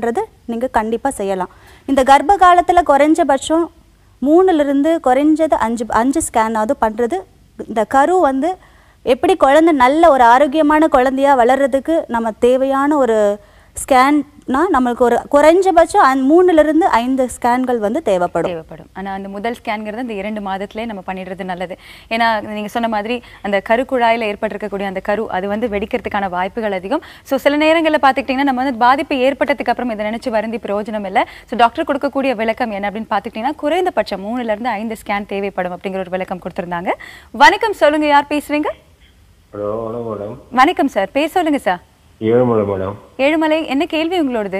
நீங்கள் கண்டிப்பாக செய்யலாம் இந்த கர்ப்ப காலத்தில் குறைஞ்சபட்சம் மூணுலேருந்து குறைஞ்சது அஞ்சு அஞ்சு ஸ்கேனாவது பண்ணுறது இந்த கரு வந்து எப்படி குழந்தை நல்ல ஒரு ஆரோக்கியமான குழந்தையா வளர்றதுக்கு நம்ம தேவையான ஒரு ஸ்கேன்னா நம்மளுக்கு ஒரு குறைஞ்சபட்சம் அந் மூணுலேருந்து ஐந்து ஸ்கேன்கள் வந்து தேவைப்படும் தேவைப்படும் ஆனா அந்த முதல் ஸ்கேன்ங்கிறது அந்த இரண்டு மாதத்திலே நம்ம பண்ணிடுறது நல்லது ஏன்னா நீங்க சொன்ன மாதிரி அந்த கருக்குழாயில ஏற்பட்டிருக்கக்கூடிய அந்த கரு அது வந்து வெடிக்கிறதுக்கான வாய்ப்புகள் அதிகம் ஸோ சில நேரங்களில் பார்த்துக்கிட்டிங்கன்னா நம்ம வந்து பாதிப்பு ஏற்பட்டதுக்கு அப்புறம் இதை நினைச்சு வருந்தி பிரயோஜனம் இல்லை ஸோ டாக்டர் கொடுக்கக்கூடிய விளக்கம் என்ன அப்படின்னு பார்த்துக்கிட்டிங்கன்னா குறைந்தபட்சம் மூணுல இருந்து ஐந்து ஸ்கேன் தேவைப்படும் அப்படிங்கிற ஒரு விளக்கம் கொடுத்திருந்தாங்க வணக்கம் சொல்லுங்க யார் பேசுறீங்க ஹலோ வணக்கம் மேடம் வணக்கம் சார் பேர் சொல்லுங்க சார் ஏழுமலை மேடம் ஏழுமலை என்ன கேள்வி உங்களோடது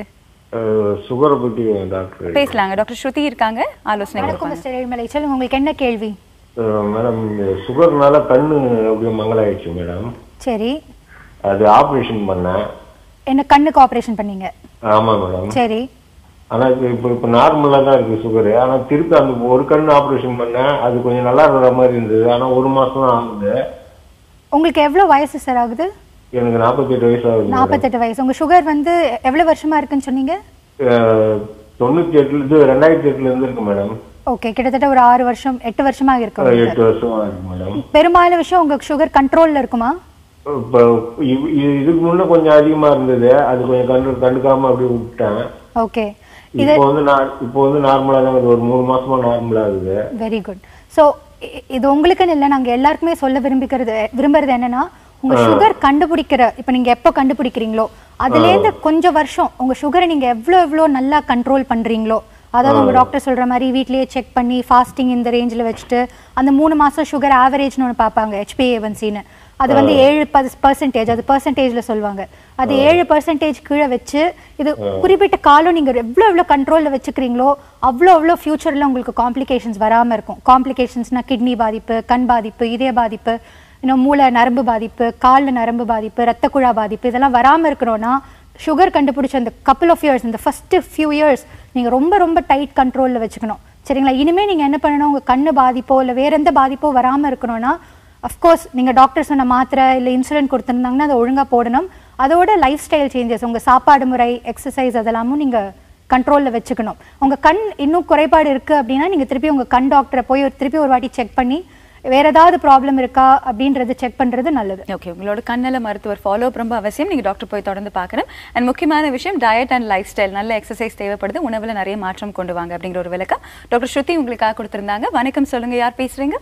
சுகரை பற்றி டாக்டர் பேசலாங்க டாக்டர் ஸ்ருதி இருக்காங்க ஆலோசனை வணக்கம் கொடுப்பாங்க மிஸ்டர் ஏழுமலை சொல்லுங்க உங்களுக்கு என்ன கேள்வி அஹ், மேடம் இந்த சுகர்னால கண்ணு அப்படியே மங்கலாயிடுச்சு மேடம் சரி அது ஆப்ரேஷன் பண்ணேன் என்ன கண்ணுக்கு ஆபரேஷன் பண்ணீங்க ஆமாம் மேடம் சரி ஆனால் இப்போ இப்போ இப்போ நார்மலாக தான் இருக்குது சுகரு ஆனால் திருப்பி அந்த ஒரு கண் ஆப்ரேஷன் பண்ணேன் அது கொஞ்சம் நல்லா இருக்கிற மாதிரி இருந்தது ஆனால் ஒரு மாதம் தான் ஆகுது உங்களுக்கு எவ்வளவு வயசு சார் ஆகுது எனக்கு நாற்பத்தெட்டு வயசு ஆகுது மேடம் நாற்பத்தெட்டு வயசு உங்க சுகர் வந்து எவ்வளவு வருஷமா இருக்குன்னு சொன்னீங்க அஹ், தொண்ணூத்தி எட்டுல இது ரெண்டாயிரத்தி எட்டுல இருந்து இருக்கு மேடம் ஓகே கிட்டத்தட்ட ஒரு ஆறு வருஷம் எட்டு வருஷமா இருக்கு உங்களுக்கு. எட்டு வருஷமா இருக்கு மேடம் பெரும்பாலான விஷயம் உங்க சுகர் கண்ட்ரோல்ல இருக்குமா இப்போ இவ்- இது- இதுக்கு முன்ன கொஞ்சம் அதிகமா இருந்தது அது கொஞ்சம் கண்டு கண்டுக்காம அப்படியே விட்டேன் ஓகே இப்போ வந்து நான் இப்போ வந்து நார்மலா தான் இருக்குது. ஒரு மூணு மாசமா நார்மலா இருக்குது வெரி குட் ஸோ இது உங்களுக்குன்னு இல்லை நாங்க எல்லாருக்குமே சொல்ல விரும்பிக்கிறது விரும்புறது என்னன்னா உங்க சுகர் கண்டுபிடிக்கிற இப்போ நீங்க எப்போ கண்டுபிடிக்கிறீங்களோ அதுலேருந்து கொஞ்சம் வருஷம் உங்க சுகரை நீங்க எவ்வளோ எவ்வளோ நல்லா கண்ட்ரோல் பண்றீங்களோ அதாவது உங்க டாக்டர் சொல்ற மாதிரி வீட்லயே செக் பண்ணி ஃபாஸ்டிங் இந்த ரேஞ்சில் வச்சுட்டு அந்த மூணு மாசம் சுகர் ஆவரேஜ்னு ஒன்று பார்ப்பாங்க ஹெச்பிஏவன்சின்னு அது வந்து ஏழு பர்சன்டேஜ் அது பர்சன்டேஜ்ல சொல்லுவாங்க அது ஏழு பர்சன்டேஜ் கீழே வச்சு இது குறிப்பிட்ட காலம் நீங்க எவ்வளோ எவ்வளோ கண்ட்ரோல்ல வச்சுக்கிறீங்களோ அவ்வளோ அவ்வளோ ஃபியூச்சர்ல உங்களுக்கு காம்ப்ளிகேஷன்ஸ் வராம இருக்கும் காம்ப்ளிகேஷன்ஸ்னா கிட்னி பாதிப்பு கண் பாதிப்பு இதய பாதிப்பு இன்னும் மூளை நரம்பு பாதிப்பு காலில் நரம்பு பாதிப்பு ரத்த குழா பாதிப்பு இதெல்லாம் வராம இருக்கிறோன்னா சுகர் கண்டுபிடிச்ச அந்த கப்புள் ஆஃப் இயர்ஸ் இந்த ஃபர்ஸ்ட் ஃபியூ இயர்ஸ் நீங்க ரொம்ப ரொம்ப டைட் கண்ட்ரோல்ல வச்சுக்கணும் சரிங்களா இனிமே நீங்க என்ன பண்ணணும் உங்க கண்ணு பாதிப்போ இல்லை வேற எந்த பாதிப்போ வராம இருக்கணும்னா அஃப்கோர்ஸ் நீங்கள் டாக்டர் சொன்ன மாத்திரை இல்லை இன்சுலின் கொடுத்துருந்தாங்கன்னா அதை ஒழுங்காக போடணும் அதோட லைஃப் ஸ்டைல் சேஞ்சஸ் உங்கள் சாப்பாடு முறை எக்ஸசைஸ் அதெல்லாமும் நீங்கள் கண்ட்ரோலில் வச்சுக்கணும் உங்கள் கண் இன்னும் குறைபாடு இருக்குது அப்படின்னா நீங்கள் திருப்பி உங்கள் கண் டாக்டரை போய் ஒரு திருப்பி ஒரு வாட்டி செக் பண்ணி வேற ஏதாவது ப்ராப்ளம் இருக்கா அப்படின்றது செக் பண்ணுறது நல்லது ஓகே உங்களோட கண்ணல மருத்துவர் ஃபாலோ ரொம்ப அவசியம் நீங்க டாக்டர் போய் தொடர்ந்து பார்க்கணும் அண்ட் முக்கியமான விஷயம் டயட் அண்ட் லைஃப் ஸ்டைல் நல்ல எக்ஸசைஸ் தேவைப்படுது உணவுல நிறைய மாற்றம் கொண்டு வாங்க அப்படிங்கிற ஒரு விளக்கம் டாக்டர் ஸ்ருதி உங்களுக்காக கொடுத்திருந்தாங்க வணக்கம் சொல்லுங்க யார் பேசுறீங்க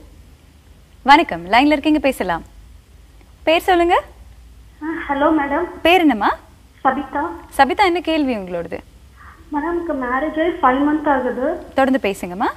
வணக்கம் லைன்ல இருக்கீங்க பேசலாம் பேர் சொல்லுங்க ஹலோ மேடம் பேர் என்னம்மா சபிதா சபிதா என்ன கேள்வி உங்களோடது மேடம் எனக்கு மேரேஜ் ஆகி ஃபைவ் மந்த் ஆகுது தொடர்ந்து பேசுங்கம்மா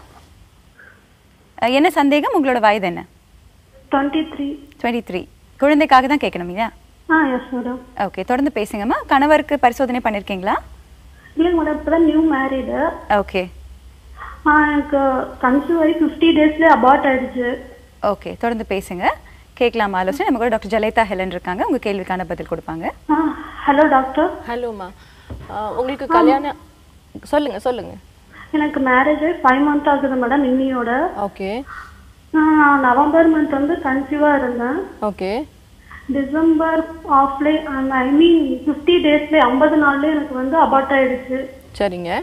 அஹ், என்ன சந்தேகம் உங்களோட வயது என்ன டுவெண்ட்டி த்ரீ டுவெண்ட்டி த்ரீ குழந்தைக்காக தான் கேட்கணும் இல்லையா ஆ எஸ் மேடம் ஓகே தொடர்ந்து பேசுங்கம்மா கணவருக்கு பரிசோதனை பண்ணிருக்கீங்களா இல்லைங்க மேடம் இப்போ தான் நியூ மேரீடு ஓகே எனக்கு கன்சீவ் ஆகி ஃபிஃப்டி டேஸ்லேயே அபார்ட் ஆயிடுச்சு ஓகே தொடர்ந்து பேசுங்க கேட்கலாம் ஆலோசனை நம்ம கூட டாக்டர் ஜலேதா ஹெலன் இருக்காங்க உங்க கேள்விக்கான பதில் கொடுப்பாங்க ஆ ஹலோ டாக்டர் ஹலோம்மா உங்களுக்கு கல்யாணம் சொல்லுங்க சொல்லுங்க எனக்கு மேரேஜ் ஆகி ஃபைவ் மந்த் ஆகுது மேடம் இன்னியோட ஓகே நான் நவம்பர் மந்த் வந்து கன்சீவாக இருந்தேன் ஓகே டிசம்பர் ஆஃப்லே ஐ மீன் ஃபிஃப்டி டேஸ்லேயே ஐம்பது நாள்லேயே எனக்கு வந்து அபார்ட் ஆயிடுச்சு சரிங்க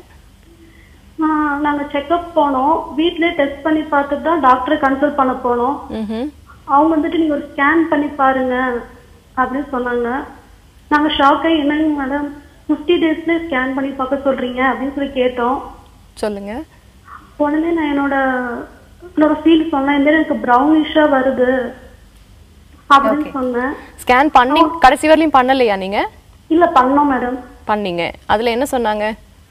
நாங்கள் செக்அப் போனோம் வீட்லயே டெஸ்ட் பண்ணி பார்த்துட்டு தான் டாக்டரை கன்சல்ட் பண்ண போனோம் ம் அவங்க வந்துட்டு நீங்க ஒரு ஸ்கேன் பண்ணி பாருங்க அப்படின்னு சொன்னாங்க நாங்க ஷாக் ஆகி என்னங்க மேடம் ஃபிஃப்டி டேஸ்ல ஸ்கேன் பண்ணி பார்க்க சொல்றீங்க அப்படின்னு சொல்லி கேட்டோம் சொல்லுங்க உடனே நான் என்னோட என்னோட ஃபீல் சொன்னேன் இந்த மாதிரி எனக்கு ப்ரௌனிஷா வருது அப்படின்னு சொன்னேன் ஸ்கேன் பண்ணி கடைசி வரலையும் பண்ணலையா நீங்க இல்ல பண்ணோம் மேடம் பண்ணீங்க அதுல என்ன சொன்னாங்க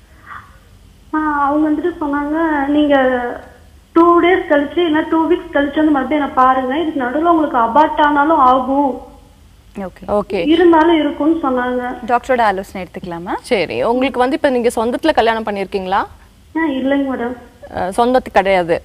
அவங்க வந்துட்டு சொன்னாங்க நீங்க டூ டேஸ் கழிச்சு இல்ல டூ வீக்ஸ் கழிச்சு வந்து மறுபடியும் என்ன பாருங்க இதுக்கு நடுவுல உங்களுக்கு அபார்ட் ஆனாலும் ஆகும் ஓகே ஓகே இருந்தாலும் இருக்கும்னு சொன்னாங்க டாக்டரோட ஆலோசனை எடுத்துக்கலாமா சரி உங்களுக்கு வந்து இப்போ நீங்க சொந்தத்துல கல்யாணம் பண்ணியிருக்கீங்களா ஆ இல்லைங்க மேடம் அஹ், சொந்தத்துக்கு கிடையாது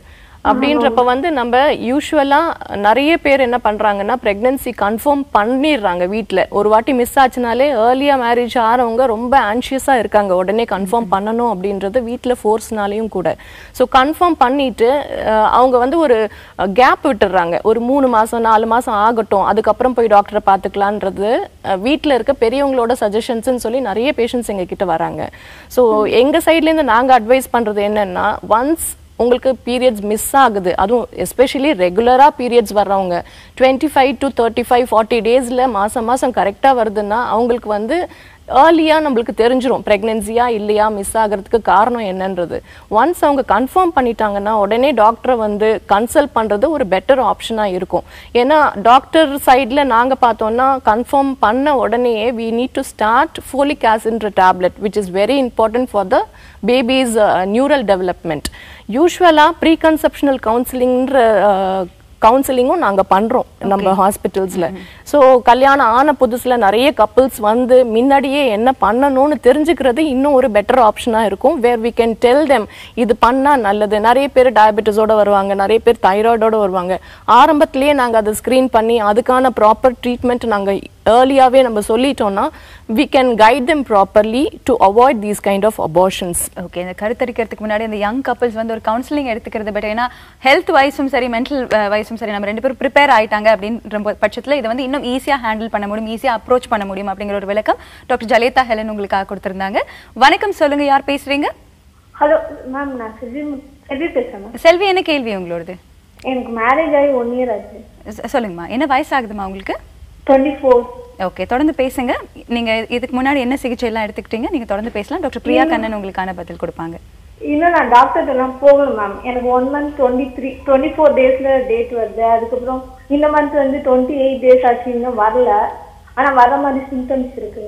அப்படின்றப்ப வந்து நம்ம யூஸ்வலா நிறைய பேர் என்ன பண்றாங்கன்னா பிரெக்னன்சி கன்ஃபார்ம் பண்ணிடுறாங்க வீட்ல ஒரு வாட்டி மிஸ் ஆச்சுனாலே ஏர்லியா மேரேஜ் ஆறவங்க ரொம்ப ஆன்ஷியஸா இருக்காங்க உடனே கன்ஃபார்ம் பண்ணணும் அப்படின்றது வீட்ல ஃபோர்ஸ்னாலையும் கூட ஸோ கன்ஃபார்ம் பண்ணிட்டு அஹ், அவங்க வந்து ஒரு கேப் விட்டுடுறாங்க ஒரு மூணு மாசம் நாலு மாசம் ஆகட்டும் அதுக்கப்புறம் போய் டாக்டரை பார்த்துக்கலான்றது அஹ், வீட்ல இருக்க பெரியவங்களோட சஜஷன்ஸ்னு சொல்லி நிறைய பேஷண்ட்ஸ் எங்க கிட்ட வராங்க ஸோ எங்க சைட்ல இருந்து நாங்க அட்வைஸ் பண்றது என்னன்னா ஒன்ஸ் உங்களுக்கு பீரியட்ஸ் மிஸ் ஆகுது அதுவும் எஸ்பெஷலி ரெகுலரா பீரியட்ஸ் வர்றவங்க twenty five to thirty five forty டேஸ்ல மாசம் மாசம் கரெக்டா வருதுன்னா அவங்களுக்கு வந்து ஏர்லியா நம்மளுக்கு தெரிஞ்சிரும் பிரெக்னன்சியா இல்லையா மிஸ் ஆகிறதுக்கு காரணம் என்னன்றது ஒன்ஸ் அவங்க கன்ஃபார்ம் பண்ணிட்டாங்கன்னா உடனே டாக்டரை வந்து கன்சல்ட் பண்றது ஒரு பெட்டர் ஆப்ஷனா இருக்கும் ஏன்னா டாக்டர் சைட்ல நாங்க பார்த்தோம்னா கன்ஃபார்ம் பண்ண உடனேயே we need to start folic ஆசிட்ன்ற tablet which is very important for the baby's neural development யூஸ்வலா ப்ரீ கன்செப்ஷனல் கவுன்சிலிங்ன்ற கவுன்சிலிங்கும் நாங்க பண்றோம் நம்ம ஹாஸ்பிட்டல்ஸ்ல ஸோ கல்யாணம் ஆன புதுசுல நிறைய கப்புள்ஸ் வந்து முன்னாடியே என்ன பண்ணணும்னு தெரிஞ்சுக்கிறது இன்னும் ஒரு பெட்டர் ஆப்ஷனா இருக்கும் where we can tell them இது பண்ணா நல்லது நிறைய பேர் டயபெட்டிஸோட வருவாங்க நிறைய பேர் தைராய்டோட வருவாங்க ஆரம்பத்திலேயே நாங்க அதை ஸ்கிரீன் பண்ணி அதுக்கான ப்ராப்பர் ட்ரீட்மெண்ட் நாங்க ஏர்லியாவே நம்ம சொல்லிட்டோம்னா we can guide them properly to avoid these kind of abortions okay இந்த கருத்தரிக்கிறதுக்கு முன்னாடி இந்த யங் கப்பல்ஸ் வந்து ஒரு கவுன்சிலிங் எடுத்துக்கிறது பெட்டர் ஏன்னா ஹெல்த் வைஸும் சரி மென்டல் வைஸும் சரி நம்ம ரெண்டு பேரும் ப்ரிப்பேர் ஆயிட்டாங்க அப்படின்ற போ- பட்சத்துல இதை வந்து இன்னும் ஈஸியா ஹேண்டில் பண்ண முடியும் ஈஸியா அப்ரோச் பண்ண முடியும் அப்படிங்கிற ஒரு விளக்கம் டாக்டர் ஜலேதா ஹெலன் உங்களுக்காக கொடுத்திருந்தாங்க வணக்கம் சொல்லுங்க யார் பேசுறீங்க ஹலோ மேம் நான் செல்வி செல்வி பேசுறேன் மேம் செல்வி என்ன கேள்வி உங்களோடது எனக்கு மேரேஜ் ஆகி ஒன் இயர் ஆச்சு சொ- சொல்லுங்கம்மா என்ன வயசாகுதுமா உங்களுக்கு டுவெண்ட்டி ஃபோர் ஓகே தொடர்ந்து பேசுங்க நீங்க இதுக்கு முன்னாடி என்ன சிகிச்சை எல்லாம் எடுத்துக்கிட்டீங்க நீங்க தொடர்ந்து பேசலாம் டாக்டர் பிரியா கண்ணன் உங்களுக்கான பதில் கொடுப்பாங்க இன்னும் நான் டாக்டர்கிட்ட எல்லாம் போகணும் மேம் எனக்கு one month twenty three twenty four டேஸ்ல டேட் வருது அதுக்கப்புறம் இந்த மந்த் வந்து டுவெண்ட்டி எயிட் டேஸ் ஆச்சு இன்னும் வரல ஆனா வர மாதிரி சிம்டம்ஸ் இருக்கு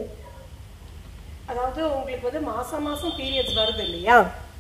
அதாவது உங்களுக்கு வந்து மாசம் மாசம் பீரியட்ஸ் வருது இல்லையா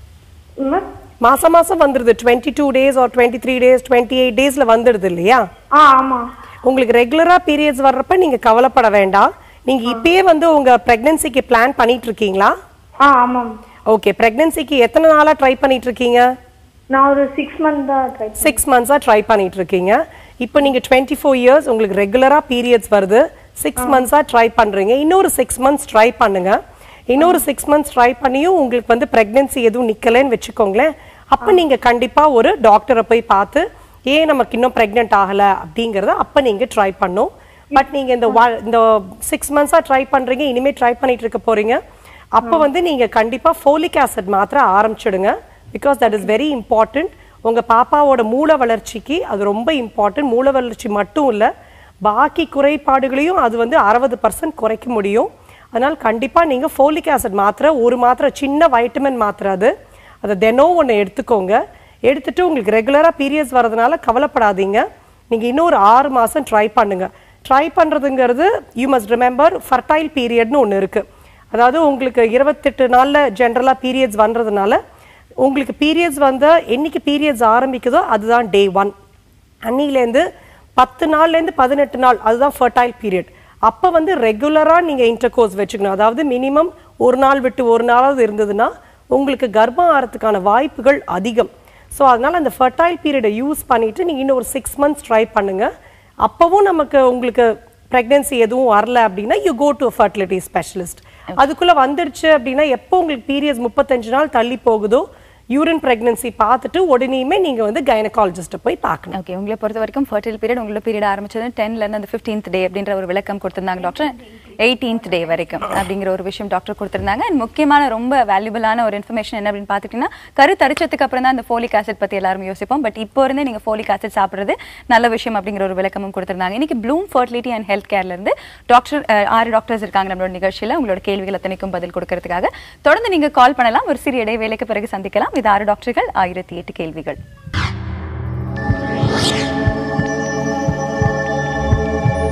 மேம் மாசம் மாசம் வந்துருது twenty two days or twenty three days twenty eight டேஸ்ல வந்துடுது இல்லையா ஆ ஆமா உங்களுக்கு ரெகுலரா பீரியட்ஸ் வர்றப்ப நீங்க கவலைப்பட வேண்டாம் நீங்க இப்பயே வந்து உங்க பிரெக்னன்சிக்கு பிளான் பண்ணிட்டு இருக்கீங்களா ஆ ஆமாம் ஓகே பிரெக்னன்சிக்கு எத்தனை நாளா ட்ரை பண்ணிட்டு இருக்கீங்க நான் ஒரு சிக்ஸ் மந்த் தான் ட்ரை சிக்ஸ் மந்த்ஸா ட்ரை பண்ணிட்டு இருக்கீங்க இப்போ நீங்க டுவெண்ட்டி ஃபோர் இயர்ஸ் உங்களுக்கு ரெகுலரா பீரியட்ஸ் வருது சிக்ஸ் மந்த்ஸா ட்ரை பண்றீங்க இன்னொரு சிக்ஸ் மந்த்ஸ் ட்ரை பண்ணுங்க இன்னொரு சிக்ஸ் மந்த்ஸ் ட்ரை பண்ணியும் உங்களுக்கு வந்து பிரெக்னன்சி எதுவும் நிக்கலைன்னு வச்சுக்கோங்களேன் அப்ப நீங்க கண்டிப்பா ஒரு டாக்டரை போய் பார்த்து ஏன் நமக்கு இன்னும் பிரெக்னென்ட் ஆகல அப்படிங்கறத அப்ப நீங்க ட்ரை பண்ணும் பட் நீங்க இந்த wa- இந்த சிக்ஸ் மந்த்ஸா ட்ரை பண்றீங்க இனிமே ட்ரை பண்ணிட்டு இருக்க போறீங்க அப்ப வந்து நீங்க கண்டிப்பா ஃபோலிக் ஆசிட் மாத்திரை ஆரம்பிச்சிடுங்க because that is very important உங்க பாப்பாவோட மூல வளர்ச்சிக்கு அது ரொம்ப இம்பார்ட்டன்ட் மூல வளர்ச்சி மட்டும் இல்ல பாக்கி குறைபாடுகளையும் அது வந்து அறுபது பர்சன்ட் குறைக்க முடியும் அதனால கண்டிப்பா நீங்க ஃபோலிக் ஆசிட் மாத்திரை ஒரு மாத்திரை சின்ன வைட்டமின் மாத்திரை அது அதை தினம் ஒன்று எடுத்துக்கோங்க எடுத்துட்டு உங்களுக்கு ரெகுலரா பீரியட்ஸ் வரதுனால கவலைப்படாதீங்க நீங்க இன்னும் ஒரு ஆறு மாசம் ட்ரை பண்ணுங்க ட்ரை பண்றதுங்கிறது யூ மஸ்ட் ரிமெம்பர் ஃபர்டைல் பீரியட்னு ஒன்று இருக்கு அதாவது உங்களுக்கு இருபத்தெட்டு நாள்ல ஜென்ரலா பீரியட்ஸ் வந்ததுனால உங்களுக்கு பீரியட்ஸ் வந்து என்னைக்கு பீரியட்ஸ் ஆரம்பிக்குதோ அதுதான் டே ஒன் அன்னிலேருந்து பத்து நாள்லேருந்து பதினெட்டு நாள் அதுதான் ஃபர்டைல் பீரியட் அப்போ வந்து ரெகுலராக நீங்கள் இன்டர்கோர்ஸ் வச்சுக்கணும் அதாவது மினிமம் ஒரு நாள் விட்டு ஒரு நாளாவது இருந்ததுன்னா உங்களுக்கு கர்ப்பம் ஆகிறதுக்கான வாய்ப்புகள் அதிகம் ஸோ அதனால் அந்த ஃபர்டைல் பீரியடை யூஸ் பண்ணிவிட்டு நீங்கள் இன்னும் ஒரு சிக்ஸ் மந்த்ஸ் ட்ரை பண்ணுங்கள் அப்போவும் நமக்கு உங்களுக்கு ப்ரெக்னென்சி எதுவும் வரல அப்படின்னா you go to fertility specialist அதுக்குள்ளே வந்துடுச்சு அப்படின்னா எப்போ உங்களுக்கு பீரியட்ஸ் முப்பத்தஞ்சு நாள் தள்ளி போகுதோ யூரின் பிரெக்னன்சி பார்த்துட்டு உடனேயுமே நீங்கள் வந்து கைனகாலஜிஸ்ட்டை போய் பார்க்கணும் ஓகே உங்களை பொறுத்த வரைக்கும் ஃபர்டைல் பீரியட் உங்களோட பீரியட் ஆரம்பிச்சது டென்ல இருந்து அந்த ஃபிஃப்டீன்த் டே அப்படின்ற ஒரு விளக்கம் கொடுத்திருந்தாங்க டாக்டர் எயிட்டீன்த் டே வரைக்கும் அப்படிங்கிற ஒரு விஷயம் டாக்டர் கொடுத்திருந்தாங்க And முக்கியமான ரொம்ப வேல்யூபிளான ஒரு இன்ஃபர்மேஷன் என்ன அப்படின்னு பார்த்துக்கிட்டீங்கன்னா கரு தரிச்சதுக்கு அப்புறம் தான் அந்த ஃபோலிக் ஆசிட் பத்தி எல்லாரும் யோசிப்போம் பட் இப்போ இருந்தே நீங்க ஃபோலிக் ஆசிட் சாப்பிடுறது நல்ல விஷயம் அப்படிங்கிற ஒரு விளக்கமும் கொடுத்திருந்தாங்க இன்னைக்கு ப்ளூம் ஃபர்டிலிட்டி அண்ட் ஹெல்த் கேர்ல இருந்து டாக்டர் அஹ், ஆறு டாக்டர்ஸ் இருக்காங்க நம்மளோட நிகழ்ச்சியில உங்களோட கேள்விகள் அத்தனைக்கும் பதில் கொடுக்கறதுக்காக தொடர்ந்து நீங்க கால் பண்ணலாம் ஒரு சிறிய இடைவேளைக்கு பிறகு சந்திக்கலாம் இது ஆறு டாக்டர்கள் ஆயிரத்தி எட்டு கேள்விகள்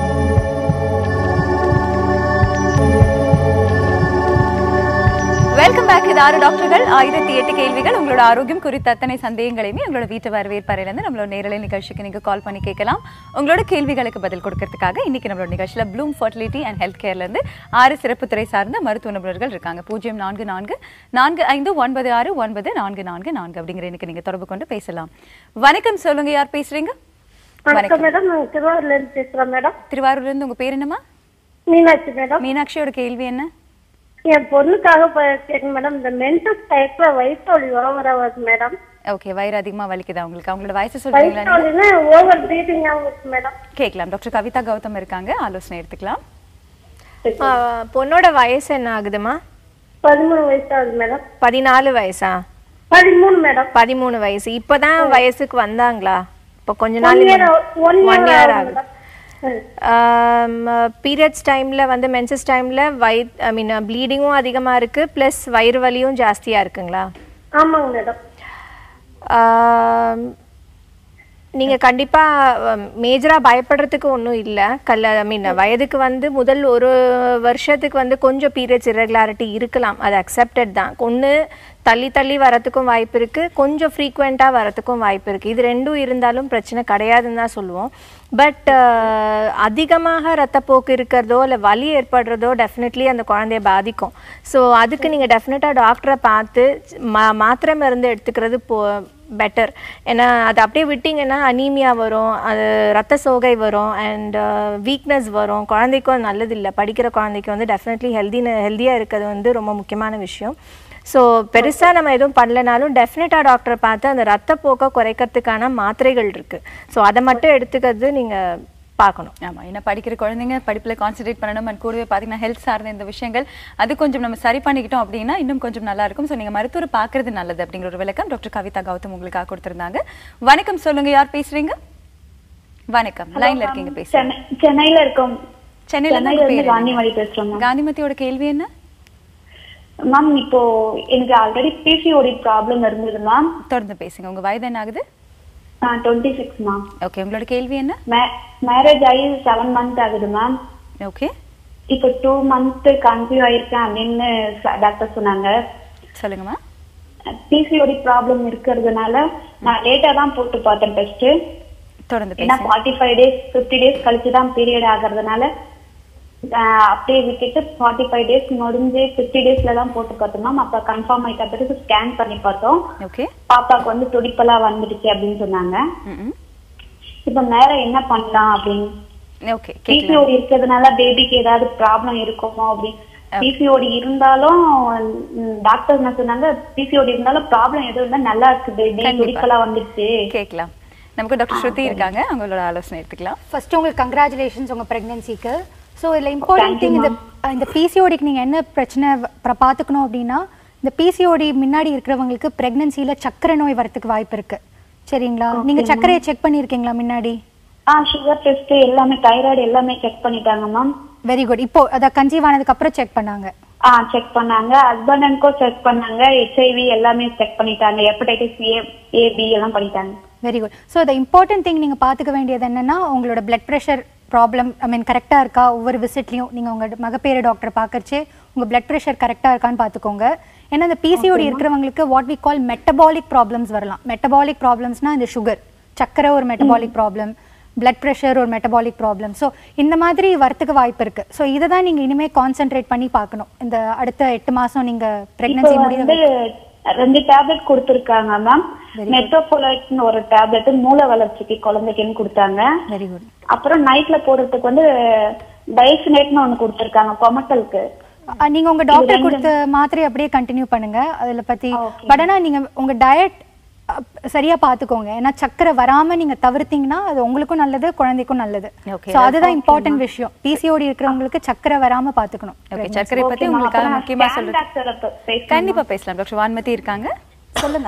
வெல்கம் வெல்கம் பேக் இது ஆறு டாக்டர்கள் ஆயிரத்தி எட்டு கேள்விகள் உங்களோட ஆரோக்கியம் குறித்த அத்தனை சந்தேகங்களையுமே உங்களோட வீட்டு வரவேற்பறையிலேருந்து நம்மளோட நேரலை நிகழ்ச்சிக்கு நீங்க கால் பண்ணி கேட்கலாம் உங்களோட கேள்விகளுக்கு பதில் கொடுக்கறதுக்காக இன்னைக்கு நம்மளோட நிகழ்ச்சியில ப்ளூம் ஃபர்டிலிட்டி அண்ட் ஹெல்த் கேர்ல இருந்து ஆறு சிறப்பு துறை சார்ந்த மருத்துவ நிபுணர்கள் இருக்காங்க பூஜ்ஜியம் நான்கு நான்கு நான்கு ஐந்து ஒன்பது ஆறு ஒன்பது நான்கு நான்கு நான்கு அப்படிங்கிற எனக்கு நீங்க தொடர்பு கொண்டு பேசலாம் வணக்கம் சொல்லுங்க யார் பேசுறீங்க வணக்கம் மேடம் நான் திருவாரூர்ல இருந்து பேசுறேன் மேடம் திருவாரூர்ல இருந்து உங்க பேர் என்னமா மீனாட்சி மேடம் மீனாட்சியோட கேள்வி என்ன என் பொண்ணுக்காக ப- கேட்குங்க மேடம் இந்த மென்சஸ் டைப்ல வயிற்று வலி வர வர வருது மேடம் ஓகே வயிறு அதிகமா வலிக்குதா உங்களுக்கு அவங்களோட வயசு சொல்றீங்களா வயிற்று வலினா ஓவர் ப்ரீதிங் இருக்கு மேடம் கேட்கலாம் டாக்டர் கவிதா கௌதம் இருக்காங்க ஆலோசனை எடுத்துக்கலாம் ஆ, பொண்ணோட வயசு என்ன ஆகுதுமா பதிமூணு வயசு ஆகுது மேடம் பதினாலு வயசா பதிமூணு மேடம் பதிமூணு வயசு இப்பதான் வயசுக்கு வந்தாங்களா இப்போ கொஞ்ச ஒன் நாள் year one one year year ஆகுது ஆகுது பீரியட்ஸ் டைமில் வந்து மென்சஸ் டைமில் வயிறு ஐ மீன் ப்ளீடிங்கும் அதிகமாக இருக்குது ப்ளஸ் வயிறு வலியும் ஜாஸ்தியாக இருக்குங்களா ஆமாங்க மேடம் நீங்கள் கண்டிப்பாக மேஜராக பயப்படுறதுக்கு ஒன்றும் இல்லை கல்ல ஐ மீன் வயதுக்கு வந்து முதல் ஒரு வருஷத்துக்கு வந்து கொஞ்சம் பீரியட்ஸ் irregularity இருக்கலாம் அது அக்செப்டட் தான் ஒன்று தள்ளி தள்ளி வரத்துக்கும் வாய்ப்பு இருக்குது கொஞ்சம் ஃப்ரீக்வெண்ட்டாக வரத்துக்கும் வாய்ப்பு இருக்குது இது ரெண்டும் இருந்தாலும் பிரச்சனை கிடையாதுன்னு தான் சொல்லுவோம் பட் அதிகமாக ரத்தப்போக்கு இருக்கிறதோ இல்லை வலி ஏற்படுறதோ டெஃபினெட்லி அந்த குழந்தைய பாதிக்கும் ஸோ அதுக்கு நீங்கள் டெஃபினட்டாக டாக்டரை பார்த்து மா மாத்திரை மருந்து எடுத்துக்கிறது போ பெட்டர் ஏன்னா அது அப்படியே விட்டிங்கன்னா அனீமியா வரும் அது ரத்த சோகை வரும் அண்ட் வீக்னஸ் வரும் குழந்தைக்கும் அது நல்லதில்லை படிக்கிற குழந்தைக்கு வந்து டெஃபினெட்லி ஹெல்தி ஹெல்த்தியாக இருக்கிறது வந்து ரொம்ப முக்கியமான விஷயம் ஸோ பெருசாக நம்ம எதுவும் பண்ணலனாலும் டெஃபினட்டாக டாக்டரை பார்த்து அந்த ரத்தப்போக்கை குறைக்கிறதுக்கான மாத்திரைகள் இருக்குது ஸோ அதை மட்டும் எடுத்துக்கிறது நீங்கள் பார்க்கணும் ஆமா ஏன்னா படிக்கிற குழந்தைங்க படிப்புல கான்சென்ட்ரேட் பண்ணணும் and கூடவே பாத்தீங்கன்னா ஹெல்த் சார்ந்த இந்த விஷயங்கள் அது கொஞ்சம் நம்ம சரி பண்ணிக்கிட்டோம் அப்படின்னா இன்னும் கொஞ்சம் நல்லா இருக்கும் ஸோ நீங்க மருத்துவர் பார்க்கறது நல்லது அப்படிங்கிற ஒரு விளக்கம் டாக்டர் கவிதா கௌதம் உங்களுக்காக கொடுத்திருந்தாங்க வணக்கம் சொல்லுங்க யார் பேசுறீங்க வணக்கம் லைன்ல இருக்கீங்க பேசுங்க சென்னை- சென்னையில இருக்கோம் சென்னையில இருந்து சென்னையில உங்க இருந்து பேர் என்ன? காந்திமதி பேசுறோம் மேம் காந்திமதியோட கேள்வி என்ன மேம் இப்போ எனக்கு ஆல்ரெடி பிசிஓடி ப்ராப்ளம் இருந்தது மேம் தொடர்ந்து பேசுங்க உங்க வயது என்ன ஆகுது டுவெண்ட்டி சிக்ஸ் மேம் ஓகே உங்களோட கேள்வி என்ன மேரேஜ் ஆகி செவன் மந்த் ஆகுது மேம் ஓகே இப்போ டூ மந்த் கன்சியூவ் ஆயிருக்கேன் அப்படின்னு டாக்டர் சொன்னாங்க சொல்லுங்கம்மா பிசிஓடி ப்ராப்ளம் இருக்கிறதுனால நான் லேட்டா தான் போட்டு பார்த்தேன் டெஸ்ட் தொடர்ந்து ஏன்னா பேசுங்க forty five days fifty days கழிச்சு தான் பீரியட் ஆகிறதுனால ஆஹ் அப்படியே விட்டுட்டு ஃபார்ட்டி ஃபைவ் டேஸ் முடிஞ்சு ஃபிஃப்டி டேஸ்ல தான் போட்டு பார்த்தோம் மேம் அப்ப கன்ஃபார்ம் ஆயிட்ட பிறகு ஸ்கேன் பண்ணி பார்த்தோம் ஓகே பாப்பாக்கு வந்து துடிப்பெல்லாம் வந்துடுச்சு அப்படின்னு சொன்னாங்க இப்ப வேற என்ன பண்ணலாம் அப்படின்னு ஓகே பிசிஓடி இருக்கிறதுனால பேபிக்கு ஏதாவது ப்ராப்ளம் இருக்குமோ அப்படின்னு பிசிஓடி இருந்தாலும் டாக்டர் என்ன சொன்னாங்க பிசிஓடி இருந்தாலும் ப்ராப்ளம் எதுவும் இல்லை நல்லா இருக்கு பேபி கண்டிப்பா. துடிப்பெல்லாம் வந்துடுச்சு கேட்கலாம் நமக்கு டாக்டர் ஸ்ருதி இருக்காங்க அவங்களோட ஆலோசனை எடுத்துக்கலாம் ஃபர்ஸ்ட் உங்களுக்கு கங்க்ராச்சுலேஷன்ஸ் உங்க பிரெக்னன்சிக்கு ஸோ இதில் இம்பார்ட்டன்ட் Thank you, திங் இந்த இந்த பிசிஓடிக்கு நீங்கள் என்ன பிரச்சனை வ- பார்த்துக்கணும் அப்படின்னா இந்த பிசிஓடி முன்னாடி இருக்கிறவங்களுக்கு பிரெக்னன்சியில் சக்கரை நோய் வரத்துக்கு வாய்ப்பு இருக்கு சரிங்களா நீங்க Okay, சர்க்கரையை செக் பண்ணியிருக்கீங்களா முன்னாடி ஆ சுகர் டெஸ்ட் எல்லாமே தைராய்டு எல்லாமே செக் பண்ணிட்டாங்க மேம் வெரி குட் இப்போ அதை கன்சீவ் ஆனதுக்கு அப்புறம் செக் பண்ணாங்க ஆ செக் பண்ணாங்க ஹஸ்பண்டுக்கும் செக் பண்ணாங்க ஹெச்ஐவி எல்லாமே செக் பண்ணிட்டாங்க ஹெப்படைட்டிஸ் ஏ ஏபி எல்லாம் பண்ணிட்டாங்க very good so the important thing நீங்கள் பார்த்துக்க வேண்டியது என்னன்னா உங்களோட blood pressure problem I mean கரெக்டாக இருக்கா ஒவ்வொரு விசிட்லையும் நீங்கள் உங்கள் மகப்பேறு டாக்டர் பார்க்கறச்சே உங்கள் பிளட் ப்ரெஷர் கரெக்டாக இருக்கான்னு பார்த்துக்கோங்க ஏன்னா இந்த பிசிஓடி இருக்கிறவங்களுக்கு what we call metabolic problems வரலாம் மெட்டபாலிக் ப்ராப்ளம்ஸ்னா இந்த சுகர் சக்கரை ஒரு மெட்டபாலிக் ப்ராப்ளம் பிளட் ப்ரெஷர் ஒரு மெட்டபாலிக் ப்ராப்ளம் ஸோ இந்த மாதிரி வரத்துக்கு வாய்ப்பு இருக்கு ஸோ இதை தான் நீங்கள் இனிமேல் கான்சென்ட்ரேட் பண்ணி பார்க்கணும் இந்த அடுத்த எட்டு மாதம் நீங்கள் இப்போ ப்ரெக்னன்சி முடிய வந்து ரெண்டு டேப்லெட் கொடுத்துருக்காங்க மேம் மெட்ரோபோலைட்னு ஒரு டேப்லெட் மூளை வளர்ச்சிக்கு குழந்தைக்குன்னு கொடுத்தாங்க வெரி குட் அப்புறம் நைட்ல போடுறதுக்கு வந்து டைஃபினேட்னு ஒன்னு கொடுத்துருக்காங்க கொமட்டலுக்கு அஹ் நீங்க உங்க இது டாக்டர் ரெண்டும். கொடுத்த மாத்திரை அப்படியே கண்டினியூ பண்ணுங்க அதுல பத்தி பட் ஆனா நீங்க உங்க டயட் சரியா பாத்துக்கோங்க ஏன்னா சக்கரை வராம நீங்க தவிர்த்தீங்கன்னா அது உங்களுக்கும் நல்லது குழந்தைக்கும் நல்லது Okay, சோ அதுதான் okay, இம்பார்ட்டன்ட் விஷயம் பிசிஓடி இருக்கிறவங்களுக்கு சக்கரை வராம பாத்துக்கணும் ஓகே சர்க்கரை பத்தி Okay, ma'am. உங்களுக்காக அப்புறம் முக்கியமா scan சொல்றது doctor அப்ப பேசணுமா? கண்டிப்பா பேசலாம் டாக்டர் வான்மதி இருக்காங்க சொல்லுங்க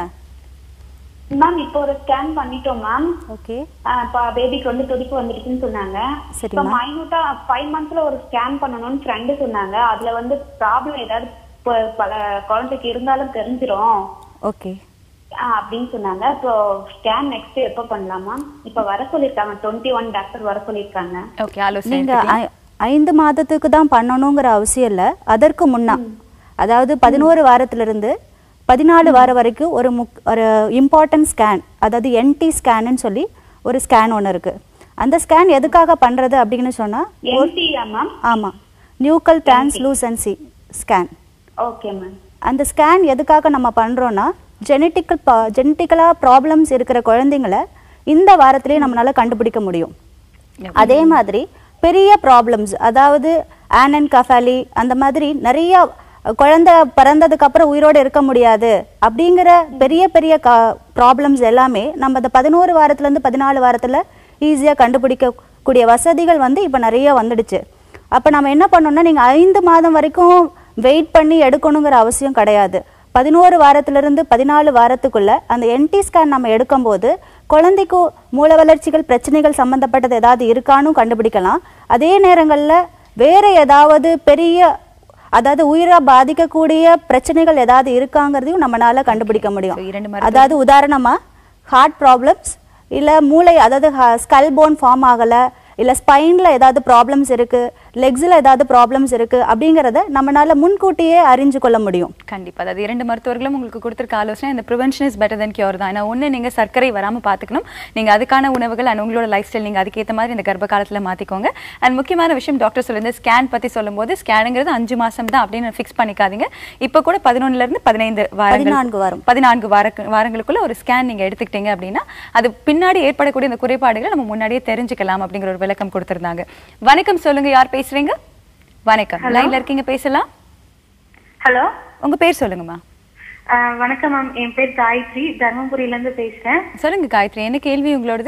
மேம் இப்போ ஒரு ஸ்கேன் பண்ணிட்டோம் மேம் ஓகே பேபிக்கு வந்து துடிப்பு வந்துருச்சுன்னு சொன்னாங்க சரி, இப்போ ma'am. மைனூட்டா ஃபைவ் மந்த்ஸ்ல ஒரு ஸ்கேன் பண்ணணும்னு ஃப்ரெண்டு சொன்னாங்க அதுல வந்து ப்ராப்ளம் ஏதாவது ப- பல குழந்தைக்கு இருந்தாலும் தெரிஞ்சிரும் ஓகே ஆ, அப்படின்னு சொன்னாங்க இப்போ ஸ்கேன் நெக்ஸ்ட் எப்போ பண்ணலாமா இப்போ வர சொல்லியிருக்காங்க டுவெண்ட்டி ஒன் டாக்டர் வர சொல்லியிருக்காங்க ஓகே ஆலோசனை நீங்க எடுத்துக்கலாம். ஐ- ஐந்து மாதத்துக்கு தான் பண்ணணுங்கிற அவசியம் இல்லை அதற்கு முன்னா அதாவது பதினோரு வாரத்திலிருந்து பதினாலு வாரம் வரைக்கும் ஒரு முக் ஒரு இம்பார்ட்டன்ட் ஸ்கேன் அதாவது என்டி ஸ்கேன்னு சொல்லி ஒரு ஸ்கேன் ஒன்று இருக்குது அந்த ஸ்கேன் எதுக்காக பண்ணுறது அப்படின்னு சொன்னால் என்டியா மேம் ஆமாம் nuchal translucency scan okay ma'am அந்த ஸ்கேன் எதுக்காக நம்ம பண்ணுறோன்னா ஜெனட்டிக்கல் ஜெனட்டிக்கலாக ப்ராப்ளம்ஸ் இருக்கிற குழந்தைங்கள இந்த வாரத்திலேயே நம்மளால கண்டுபிடிக்க முடியும் அதே மாதிரி பெரிய ப்ராப்ளம்ஸ் அதாவது ஆனன் கஃபாலி அந்த மாதிரி நிறைய குழந்தை பிறந்ததுக்கு அப்புறம் உயிரோடு இருக்க முடியாது அப்படிங்கிற பெரிய பெரிய ப்ராப்ளம்ஸ் எல்லாமே நம்ம இந்த பதினோரு வாரத்துலேருந்து பதினாலு வாரத்தில் ஈஸியாக கண்டுபிடிக்கக்கூடிய வசதிகள் வந்து இப்போ நிறைய வந்துடுச்சு அப்போ நம்ம என்ன பண்ணோம்னா நீங்கள் ஐந்து மாதம் வரைக்கும் வெயிட் பண்ணி எடுக்கணுங்கிற அவசியம் கிடையாது பதினோரு வாரத்திலிருந்து பதினாலு வாரத்துக்குள்ள அந்த என்டி ஸ்கேன் நம்ம எடுக்கும்போது குழந்தைக்கு மூல வளர்ச்சிகள் பிரச்சனைகள் சம்மந்தப்பட்டது ஏதாவது இருக்கான்னு கண்டுபிடிக்கலாம் அதே நேரங்களில் வேற ஏதாவது பெரிய அதாவது உயிரை பாதிக்கக்கூடிய பிரச்சனைகள் ஏதாவது இருக்காங்கிறதையும் நம்மளால கண்டுபிடிக்க முடியும் அதாவது உதாரணமா ஹார்ட் ப்ராப்ளம்ஸ் இல்ல மூளை அதாவது ஸ்கல் போன் ஃபார்ம் ஆகல இல்ல ஸ்பைன்ல ஏதாவது ப்ராப்ளம்ஸ் இருக்கு லெக்ஸ்ல ஏதாவது ப்ராப்ளம்ஸ் இருக்கு அப்படிங்கறத நம்மளால முன்கூட்டியே அறிஞ்சு கொள்ள முடியும் கண்டிப்பா அதாவது இரண்டு மருத்துவர்களும் உங்களுக்கு கொடுத்திருக்க ஆலோசனை இந்த prevention is better then cure தான் ஏன்னா ஒண்ணு நீங்க சர்க்கரை வராம பாத்துக்கணும் நீங்க அதுக்கான உணவுகள் அண்ட் உங்களோட லைஃப் ஸ்டைல் நீங்க அதுக்கேற்ற மாதிரி இந்த கர்ப்ப காலத்துல மாத்திக்கோங்க அண்ட் முக்கியமான விஷயம் டாக்டர் சொல்லியிருந்த ஸ்கேன் பத்தி சொல்லும்போது ஸ்கேனுங்கிறது அஞ்சு மாசம் தான் அப்படின்னு ஃபிக்ஸ் பண்ணிக்காதீங்க இப்போ கூட பதினொன்னுல இருந்து பதினைந்து வாரங்கள் பதினான்கு வாரம். பதினான்கு வார வாரங்களுக்குள்ள ஒரு ஸ்கேன் நீங்க எடுத்துக்கிட்டீங்க அப்படின்னா அது பின்னாடி ஏற்படக்கூடிய இந்த குறைபாடுகளை நம்ம முன்னாடியே தெரிஞ்சுக்கலாம் அப்படிங்கிற ஒரு விளக்கம் கொடுத்திருந்தாங்க வணக்கம் சொல்லுங்க யார் பேசுறீங்க வணக்கம் Hello. லைன்ல இருக்கீங்க பேசலாம் ஹலோ உங்க பேர் சொல்லுங்கம்மா வணக்கம் மேம் என் பேர் காயத்ரி தர்மபுரியில இருந்து பேசுறேன் சொல்லுங்க காயத்ரி என்ன கேள்வி உங்களோடது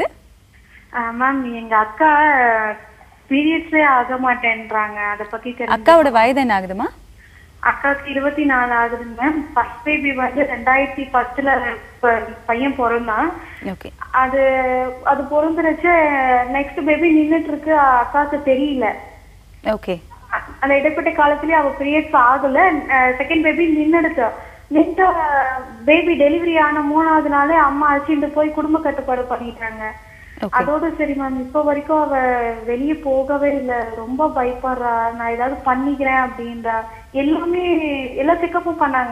மேம் எங்க அக்கா பீரியட்ஸே ஆக மாட்டேன்றாங்க அத பத்தி தெரிஞ்சு அக்காவோட வயது என்ன ஆகுதுமா அக்காவுக்கு இருபத்தி நாலு ஆகுதுங்க மேம் ஃபர்ஸ்ட் பேபி வந்து ரெண்டாயிரத்தி பத்துல ப- பையன் பிறந்தான் ஓகே அது அது பிறந்துருச்சு நெக்ஸ்ட் பேபி நின்னுட்டு இருக்கு அக்காவுக்கு தெரியல ஓகே அந்த இடைப்பட்ட காலத்திலேயே அவ பீரியட்ஸ் ஆகல செகண்ட் பேபி நின்னுடுச்சு நின்ற பேபி டெலிவரி ஆன மூணாவது நாளே அம்மா அழைச்சிட்டு போய் குடும்ப கட்டுப்பாடு பண்ணிட்டாங்க அதோட சரி மேம் இப்ப வரைக்கும் அவ வெளிய போகவே இல்ல ரொம்ப பயப்படுறா நான் ஏதாவது பண்ணிக்கிறேன் அப்படின்றா எல்லாமே எல்லா செக்கப்பும் பண்ணாங்க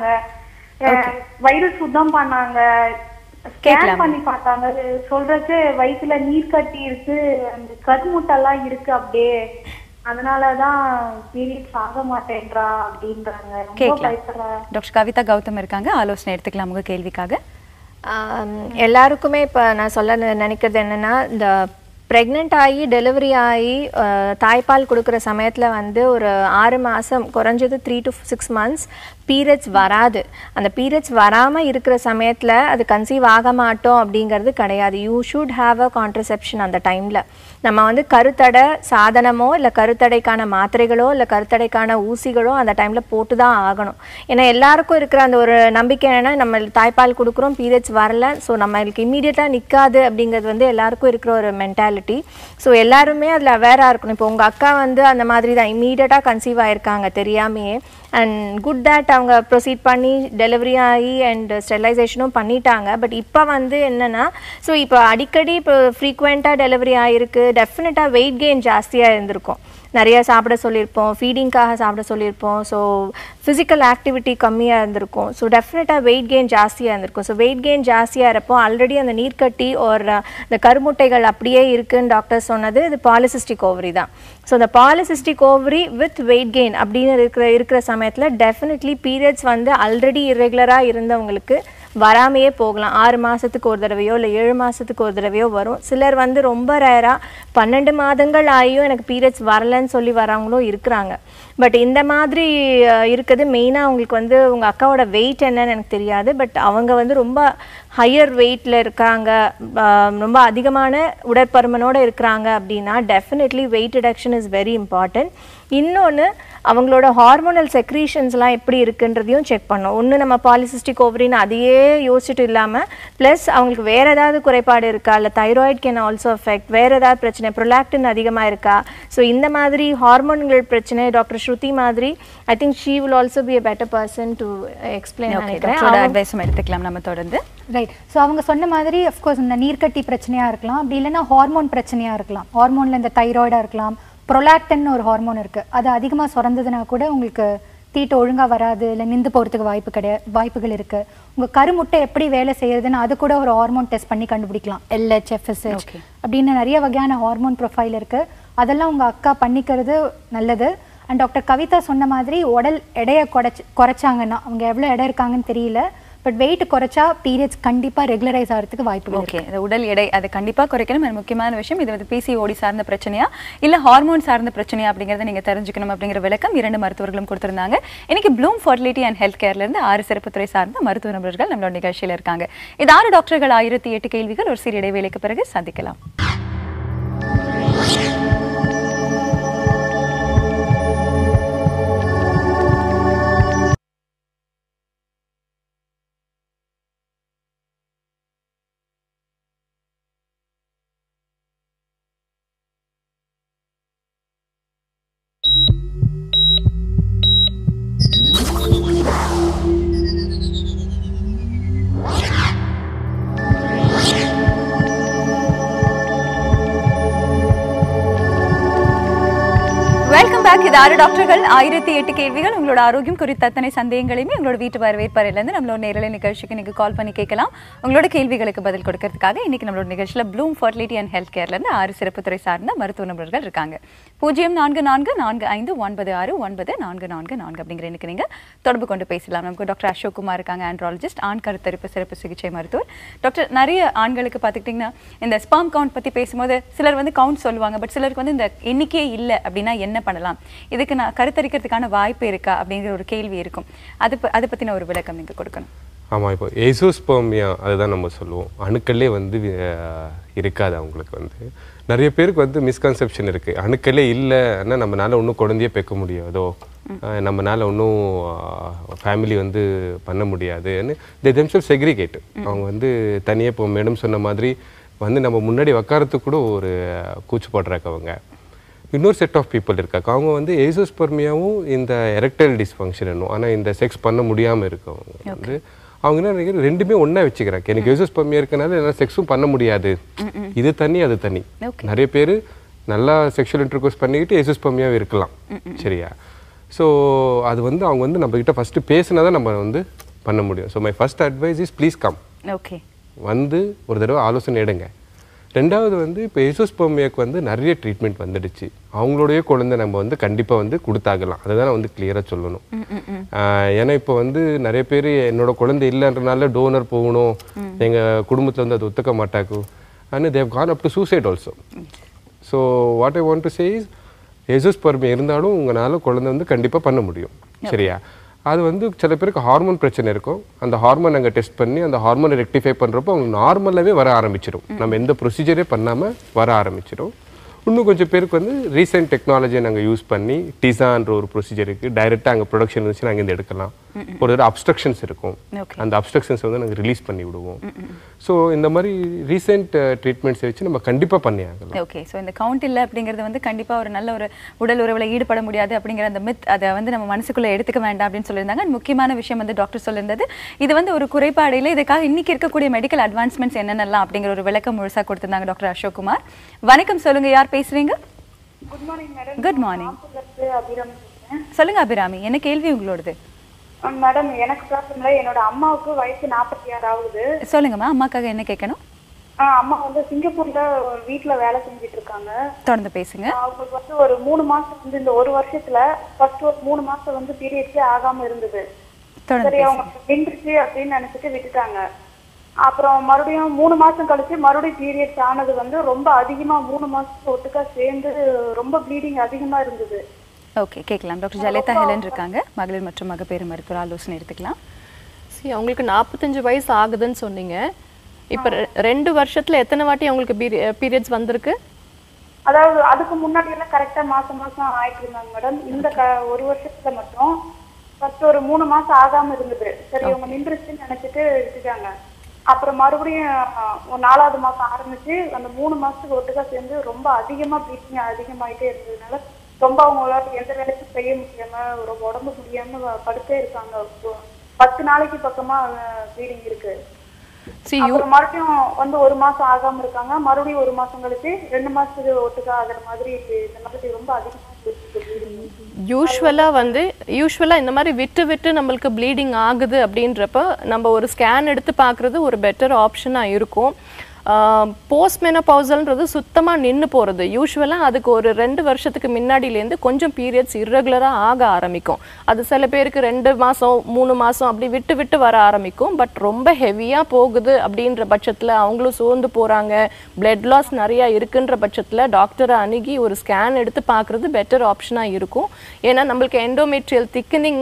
வைரஸ் சுத்தம் பண்ணாங்க ஸ்கேன் கேட்கலாமா? பண்ணி பார்த்தாங்க அது சொல்றது வயித்துல நீர் கட்டி இருக்கு அந்த கருமுட்டெல்லாம் இருக்கு அப்படியே அதனாலதான் பீரியட்ஸ் ஆக மாட்டேன்றா அப்படின்றாங்க ரொம்ப கேட்கலாம் பயப்படுறா டாக்டர் கவிதா கௌதம் இருக்காங்க ஆலோசனை எடுத்துக்கலாம் உங்க கேள்விக்காக ஆம், எல்லாருக்குமே இப்போ நான் சொல்ல நெ- நினைக்கிறது என்னன்னா இந்த ப்ரெக்னென்ட் ஆகி டெலிவரி ஆகி அஹ், தாய்ப்பால் கொடுக்குற சமயத்தில் வந்து ஒரு ஆறு மாதம் குறைஞ்சது three to six months periods வராது அந்த பீரியட்ஸ் வராமல் இருக்கிற சமயத்தில் அது கன்சீவ் ஆக மாட்டோம் அப்படிங்கிறது கிடையாது you should have a contraception அந்த டைமில் நம்ம வந்து கருத்தடை சாதனமோ இல்லை கருத்தடைக்கான மாத்திரைகளோ இல்லை கருத்தடைக்கான ஊசிகளோ அந்த டைமில் போட்டு தான் ஆகணும் ஏன்னா எல்லாருக்கும் இருக்கிற அந்த ஒரு நம்பிக்கை என்னன்னா நம்ம தாய்ப்பால் கொடுக்குறோம் பீரியட்ஸ் வரல ஸோ நம்மளுக்கு இம்மீடியட்டாக நிற்காது அப்படிங்கிறது வந்து எல்லாருக்கும் இருக்கிற ஒரு மென்டாலிட்டி ஸோ எல்லாருமே அதில் அவேராக இருக்கணும் இப்போ உங்கள் அக்கா வந்து அந்த மாதிரி தான் இம்மீடியட்டாக கன்சீவ் ஆயிருக்காங்க தெரியாமையே அண்ட் குட் தட் அவங்க ப்ரொசீட் பண்ணி டெலிவரி ஆகி அண்ட் ஸ்டெரிலைசேஷனும் பண்ணிட்டாங்க பட் இப்போ வந்து என்னன்னா ஸோ இப்போ அடிக்கடி இப்போ ஃப்ரீக்வெண்ட்டாக டெலிவரி ஆகிருக்கு டெஃபினட்டாக வெயிட் கெயின் ஜாஸ்தியாக இருந்திருக்கும் நிறைய சாப்பிட சொல்லியிருப்போம் ஃபீடிங்காக சாப்பிட சொல்லியிருப்போம் ஸோ ஃபிசிக்கல் ஆக்டிவிட்டி கம்மியாக இருந்திருக்கும் ஸோ டெஃபினட்டாக வெயிட் கெயின் ஜாஸ்தியாக இருந்திருக்கும் ஸோ வெயிட் கெயின் ஜாஸ்தியாக இருப்போ ஆல்ரெடி அந்த நீர்க்கட்டி ஒரு இந்த கருமுட்டைகள் அப்படியே இருக்குன்னு டாக்டர் சொன்னது இது பாலிசிஸ்டிக் ஓவரி தான் ஸோ இந்த polycystic ovary with weight gain அப்படின்னு இருக்கிற இருக்கிற சமயத்தில் டெஃபினெட்லி பீரியட்ஸ் வந்து ஆல்ரெடி இரெகுலராக இருந்தவங்களுக்கு வராமையே போகலாம் ஆறு மாதத்துக்கு ஒரு தடவையோ இல்லை ஏழு மாதத்துக்கு ஒரு தடவையோ வரும் சிலர் வந்து ரொம்ப ரேராக பன்னெண்டு மாதங்கள் ஆகியும் எனக்கு பீரியட்ஸ் வரலன்னு சொல்லி வரவங்களும் இருக்கிறாங்க பட் இந்த மாதிரி அஹ், இருக்குது மெயினாக அவங்களுக்கு வந்து உங்கள் அக்காவோட வெயிட் என்னன்னு எனக்கு தெரியாது பட் அவங்க வந்து ரொம்ப ஹையர் வெயிட்டில் இருக்காங்க ஆஹ், ரொம்ப அதிகமான உடற்பருமனோட இருக்கிறாங்க அப்படின்னா definitely weight reduction is very important இன்னொன்று அவங்களோட ஹார்மோனல் செக்ரீஷன்ஸ்லாம் எப்படி இருக்குன்றதையும் செக் பண்ணோம் ஒன்று நம்ம பாலிசிஸ்டிக் ஓவரின்னு அதையே யோசிச்சுட்டு இல்லாமல் ப்ளஸ் அவங்களுக்கு வேறு ஏதாவது குறைபாடு இருக்கா இல்லை தைராய்டு கேன் ஆல்சோ அஃபெக்ட் வேறு ஏதாவது பிரச்சனை ப்ரொலாக்டின் அதிகமாக இருக்கா ஸோ இந்த மாதிரி ஹார்மோன்கள் பிரச்சனை டாக்டர் ஸ்ருதி மாதிரி I think she will also be a better person to explain okay நினைக்கிறேன் டாக்டரோட அவங்க- அட்வைஸும் எடுத்துக்கலாம் நம்ம தொடர்ந்து ரைட் ஸோ அவங்க சொன்ன மாதிரி அஃப்கோர்ஸ் இந்த நீர்க்கட்டி பிரச்சனையாக இருக்கலாம் அப்படி இல்லைன்னா ஹார்மோன் பிரச்சனையாக இருக்கலாம் ஹார்மோனில் இந்த தைராய்டாக இருக்கலாம் ப்ரொலாக்டின்னு ஒரு ஹார்மோன் இருக்குது அது அதிகமாக சுரந்ததுனா கூட உங்களுக்கு தீட்டு ஒழுங்கா வராது இல்லை நின்று போகிறதுக்கு வாய்ப்பு கிடையாது வாய்ப்புகள் இருக்கு உங்க கருமுட்டை எப்படி வேலை செய்யறதுன்னு அது கூட ஒரு ஹார்மோன் டெஸ்ட் பண்ணி கண்டுபிடிக்கலாம் எல்ஹெச் எஃப்எஸ்ஹெச் அப்படின்னு நிறைய வகையான ஹார்மோன் ப்ரொஃபைல் இருக்கு அதெல்லாம் உங்க அக்கா பண்ணிக்கிறது நல்லது அண்ட் டாக்டர் கவிதா சொன்ன மாதிரி உடல் எடையை குறைச்சு குறைச்சாங்கன்னா அவங்க எவ்வளோ எடை இருக்காங்கன்னு தெரியல பட் வெயிட் குறைச்சா பீரியட்ஸ் கண்டிப்பா ரெகுலரைஸ் ஆகிறதுக்கு வாய்ப்புகள் இருக்கு ஓகே இந்த உடல் எடை அதை கண்டிப்பா குறைக்கணும் அது முக்கியமான விஷயம் இது வந்து பிசிஓடி சார்ந்த பிரச்சனையா இல்ல ஹார்மோன் சார்ந்த பிரச்சனையா அப்படிங்கறத நீங்க தெரிஞ்சுக்கணும் அப்படிங்கிற விளக்கம் இரண்டு மருத்துவர்களும் கொடுத்திருந்தாங்க இன்னைக்கு ப்ளூம் ஃபர்டிலிட்டி அண்ட் ஹெல்த் கேர்ல இருந்து ஆறு சிறப்பு துறை சார்ந்த மருத்துவ நிபுணர்கள் நம்மளோட நிகழ்ச்சியில இருக்காங்க இது ஆறு டாக்டர்கள் ஆயிரத்தி எட்டு கேள்விகள் ஒரு சிறிய இடைவேளைக்கு பிறகு சந்திக்கலாம் வெல்கம் பேக் இது ஆறு டாக்டர்கள் ஆயிரத்தி எட்டு கேள்விகள் உங்களோட ஆரோக்கியம் குறித்த அத்தனை சந்தேகங்களையுமே உங்களோட வீட்டு வரவேற்பறையிலேருந்து நம்மளோட நேரலை நிகழ்ச்சிக்கு நீங்க கால் பண்ணி கேட்கலாம் உங்களோட கேள்விகளுக்கு பதில் கொடுக்கறதுக்காக இன்னைக்கு நம்மளோட நிகழ்ச்சியில ப்ளூம் ஃபர்டிலிட்டி அண்ட் ஹெல்த் கேர்லேருந்து ஆறு சிறப்பு துறை சார்ந்த மருத்துவ நிபுணர்கள் இருக்காங்க பூஜ்ஜியம் நான்கு நான்கு நான்கு ஐந்து ஒன்பது ஆறு ஒன்பது நான்கு நான்கு நான்கு அப்படிங்கிற எனக்கு நீங்க தொடர்பு கொண்டு பேசலாம் நமக்கு டாக்டர் அசோக் குமார் இருக்காங்க ஆண்ட்ராலஜிஸ்ட் ஆண் கருத்தரிப்பு சிறப்பு சிகிச்சை மருத்துவர் டாக்டர் நிறைய ஆண்களுக்கு பார்த்துக்கிட்டிங்கன்னா இந்த ஸ்பாம் கவுண்ட் பத்தி பேசும்போது சிலர் வந்து கவுண்ட் சொல்லுவாங்க பட் சிலருக்கு வந்து இந்த எண்ணிக்கையே இல்லை அப்படின்னா என்ன பண்ணலாம் இதுக்கு நான் கருத்தரிக்கிறதுக்கான வாய்ப்பு இருக்கா அப்படிங்கிற ஒரு கேள்வி இருக்கும் அது ப- அதை பத்தின ஒரு விளக்கம் நீங்க கொடுக்கணும் ஆமாம் இப்போ ஏசோஸ்பர்மியா அதுதான் நம்ம சொல்லுவோம் அணுக்களே வந்து அஹ், இருக்காது அவங்களுக்கு வந்து நிறைய பேருக்கு வந்து மிஸ்கன்செப்ஷன் இருக்குது அணுக்களே இல்லைன்னா நம்மனால ஒன்றும் குழந்தையே பெக்க முடியாதோ அஹ், நம்மனால ஒன்றும் ஃபேமிலி வந்து பண்ண முடியாதுன்னு தி தெம்செல் செக்ரிகேட் அவங்க வந்து தனியாக இப்போ மேடம் சொன்ன மாதிரி வந்து நம்ம முன்னாடி உக்காரத்துக்கு கூட ஒரு கூச்சப்படுறாங்க அவங்க இன்னொரு செட் ஆஃப் பீப்புள் இருக்காங்க அவங்க வந்து ஏசோஸ்பர்மியாவும் இந்த எரெக்டைல் டிஸ்ஃபங்க்ஷனும் ஆனால் இந்த செக்ஸ் பண்ண முடியாமல் இருக்கவங்க வந்து அவங்க என்ன நினைக்கிறாங்க ரெண்டுமே ஒண்ணா வச்சுக்கிறாங்க எனக்கு ஏசோஸ்பர்மியா இருக்கனால என்னால் செக்ஸும் பண்ண முடியாது இது தனி அது தனி நிறைய பேர் நல்லா செக்ஷுவல் இன்டர்கோர்ஸ் பண்ணிக்கிட்டு ஏசோஸ்பர்மியாவே இருக்கலாம் சரியா ஸோ அது வந்து அவங்க வந்து நம்ம கிட்ட ஃபர்ஸ்ட் பேசினா தான் நம்ம வந்து பண்ண முடியும் so my first advice is please come okay வந்து ஒரு தடவை ஆலோசனை எடுங்க ரெண்டாவது வந்து இப்போ எசோஸ்பர்மியாக்கு வந்து நிறைய ட்ரீட்மெண்ட் வந்துடுச்சு அவங்களுடைய குழந்தை நம்ம வந்து கண்டிப்பாக வந்து கொடுத்தாகலாம் அதுதான் நான் வந்து கிளியராக சொல்லணும் ஆஹ் ஏன்னா இப்போ வந்து நிறைய பேர் என்னோட குழந்தை இல்லைன்றனால டோனர் போகணும் எங்கள் குடும்பத்தில் வந்து அது ஒத்துக்க மாட்டாக்கு and they've gone up to suicide also so what I want to say is azoospermia இருந்தாலும் உங்களால் குழந்தை வந்து கண்டிப்பாக பண்ண முடியும் சரியா அது வந்து சில பேருக்கு ஹார்மோன் பிரச்சனை இருக்கும் அந்த ஹார்மோன் நாங்கள் டெஸ்ட் பண்ணி அந்த ஹார்மோனை ரெக்டிஃபை பண்ணுறப்போ அவங்க நார்மலாகவே வர ஆரம்பிச்சிடும் நம்ம எந்த ப்ரொசீஜரே பண்ணாமல் வர ஆரம்பிச்சிடும் இன்னும் கொஞ்சம் பேருக்கு வந்து ரீசெண்ட் டெக்னாலஜியை நாங்கள் யூஸ் பண்ணி டிசான்ற ஒரு ப்ரொசீஜர் இருக்குது டைரெக்டாக அங்கே ப்ரொடக்ஷன் இருந்துச்சு நாங்கள் இந்த எடுக்கலாம் ஒரு தடவை அப்ஸ்ட்ரக்ஷன்ஸ் இருக்கும் அந்த அப்ஸ்ட்ரக்ஷன்ஸ் வந்து நாங்கள் ரிலீஸ் பண்ணி விடுவோம் ஸோ இந்த மாதிரி ரீசெண்ட் ட்ரீட்மெண்ட்ஸை வச்சு நம்ம கண்டிப்பாக பண்ணி ஆகலாம் ஓகே ஸோ இந்த கவுண்ட் இல்லை அப்படிங்கிறது வந்து கண்டிப்பாக ஒரு நல்ல ஒரு உடல் உறவில் ஈடுபட முடியாது அப்படிங்கிற அந்த மித் அதை வந்து நம்ம மனசுக்குள்ளே எடுத்துக்க வேண்டாம் அப்படின்னு சொல்லியிருந்தாங்க And முக்கியமான விஷயம் வந்து டாக்டர் சொல்லியிருந்தது இது வந்து ஒரு குறைபாடு இல்லை இதுக்காக இன்னைக்கு இருக்கக்கூடிய மெடிக்கல் அட்வான்ஸ்மெண்ட்ஸ் என்னென்னலாம் அப்படிங்கிற ஒரு விளக்கம் முழுசா கொடுத்திருந்தாங்க டாக்டர் அசோக் குமார் வணக்கம் சொல்லுங்க யார் பேசுறீங்க good morning madam good morning Abirami பேசுறேன் சொல்லுங்க அபிராமி என்ன கேள்வி உங்களோடது மேடம் எனக்கு ப்ராப்ளம் இல்லை என்னோட அம்மாவுக்கு வயசு நாற்பத்தி ஆறு ஆகுது சொல்லுங்கம்மா அம்மாக்காக என்ன கேட்கணும் ஆ, அம்மா வந்து சிங்கப்பூர்ல ஒரு வீட்ல வேலை செஞ்சுட்டு இருக்காங்க தொடர்ந்து பேசுங்க அவங்களுக்கு வந்து ஒரு மூணு மாசம் வந்து இந்த ஒரு வருஷத்துல ஃபர்ஸ்ட் ஒரு மூணு மாசம் வந்து பீரியட்ஸே ஆகாம இருந்தது தொடர்ந்து சரி அவங்க நின்றுச்சு அப்படின்னு நினைச்சிட்டு விட்டுட்டாங்க அப்புறம் மறுபடியும் மூணு மாசம் கழிச்சு மறுபடியும் பீரியட்ஸ் ஆனது வந்து ரொம்ப அதிகமா மூணு மாசத்துக்கு ஒட்டுக்கா சேர்ந்து ரொம்ப ப்ளீடிங் அதிகமா இருந்தது ஓகே கேட்கலாம் டாக்டர் ஜலதா ஹெலன் இருக்காங்க மகளிர் மற்றும் மகப்பேறு மருத்துவர் ஆலோசனை எடுத்துக்கலாம் சரி அவங்களுக்கு நாற்பத்தஞ்சு வயசு ஆகுதுன்னு சொன்னீங்க இப்போ ரெண்டு வருஷத்துல எத்தனை வாட்டி அவங்களுக்கு பீரியட்ஸ் வந்திருக்கு அதாவது அதுக்கு முன்னாடி எல்லாம் கரெக்டா மாசம் மாசம் ஆயிட்டு இருந்தாங்க மேடம் இந்த க- ஒரு வருஷத்துல மட்டும் ஃபர்ஸ்ட் ஒரு மூணு மாசம் ஆகாம இருந்தது சரி இவங்க நின்றுச்சுன்னு நினைச்சிட்டு விட்டுட்டாங்க அப்புறம் மறுபடியும் அஹ், ஒரு நாலாவது மாசம் ஆரம்பிச்சு அந்த மூணு மாசத்துக்கு ஒட்டுக்கா சேர்ந்து ரொம்ப அதிகமா ப்ளீச்சிங் அதிகமாயிட்டே இருந்ததுனால ரொம்ப அவங்களால எந்த வேலைக்கும் செய்ய முடியாம ரொம்ப உடம்பு முடியாம படுத்தே இருக்காங்க இப்போ பத்து நாளைக்கு பக்கமா ப்ளீடிங் இருக்கு See, அப்புறம் மறுபடியும் வந்து ஒரு மாசம் ஆகாம இருக்காங்க மறுபடியும் ஒரு மாசம் கழிச்சு ரெண்டு மாசத்துக்கு ஒட்டுக்கா ஆகுற மாதிரி இப்படி இந்த மாதிரி ரொம்ப அதிகமா யூஸ்வலாக வந்து யூஸ்வலாக இந்த மாதிரி விட்டு விட்டு நம்மளுக்கு ப்ளீடிங் ஆகுது அப்படின்றப்ப நம்ம ஒரு ஸ்கேன் எடுத்து பார்க்குறது ஒரு பெட்டர் ஆப்ஷனாக இருக்கும் போஸ்ட் மெனோபாசல்ன்றது சுத்தமாக நின்று போகிறது யூஸ்வலாக அதுக்கு ஒரு ரெண்டு வருஷத்துக்கு முன்னாடியிலேருந்து கொஞ்சம் பீரியட்ஸ் இர்ரெகுலராக ஆக ஆரம்பிக்கும் அது சில பேருக்கு ரெண்டு மாதம் மூணு மாதம் அப்படி விட்டு விட்டு வர ஆரம்பிக்கும் பட் ரொம்ப ஹெவியாக போகுது அப்படின்ற பட்சத்தில் அவங்களும் சோர்ந்து போகிறாங்க பிளட் லாஸ் நிறையா இருக்குன்ற பட்சத்தில் டாக்டரை அணுகி ஒரு ஸ்கேன் எடுத்து பார்க்குறது பெட்டர் ஆப்ஷனாக இருக்கும் ஏன்னா நம்மளுக்கு எண்டோமெட்ரியல் திக்கனிங்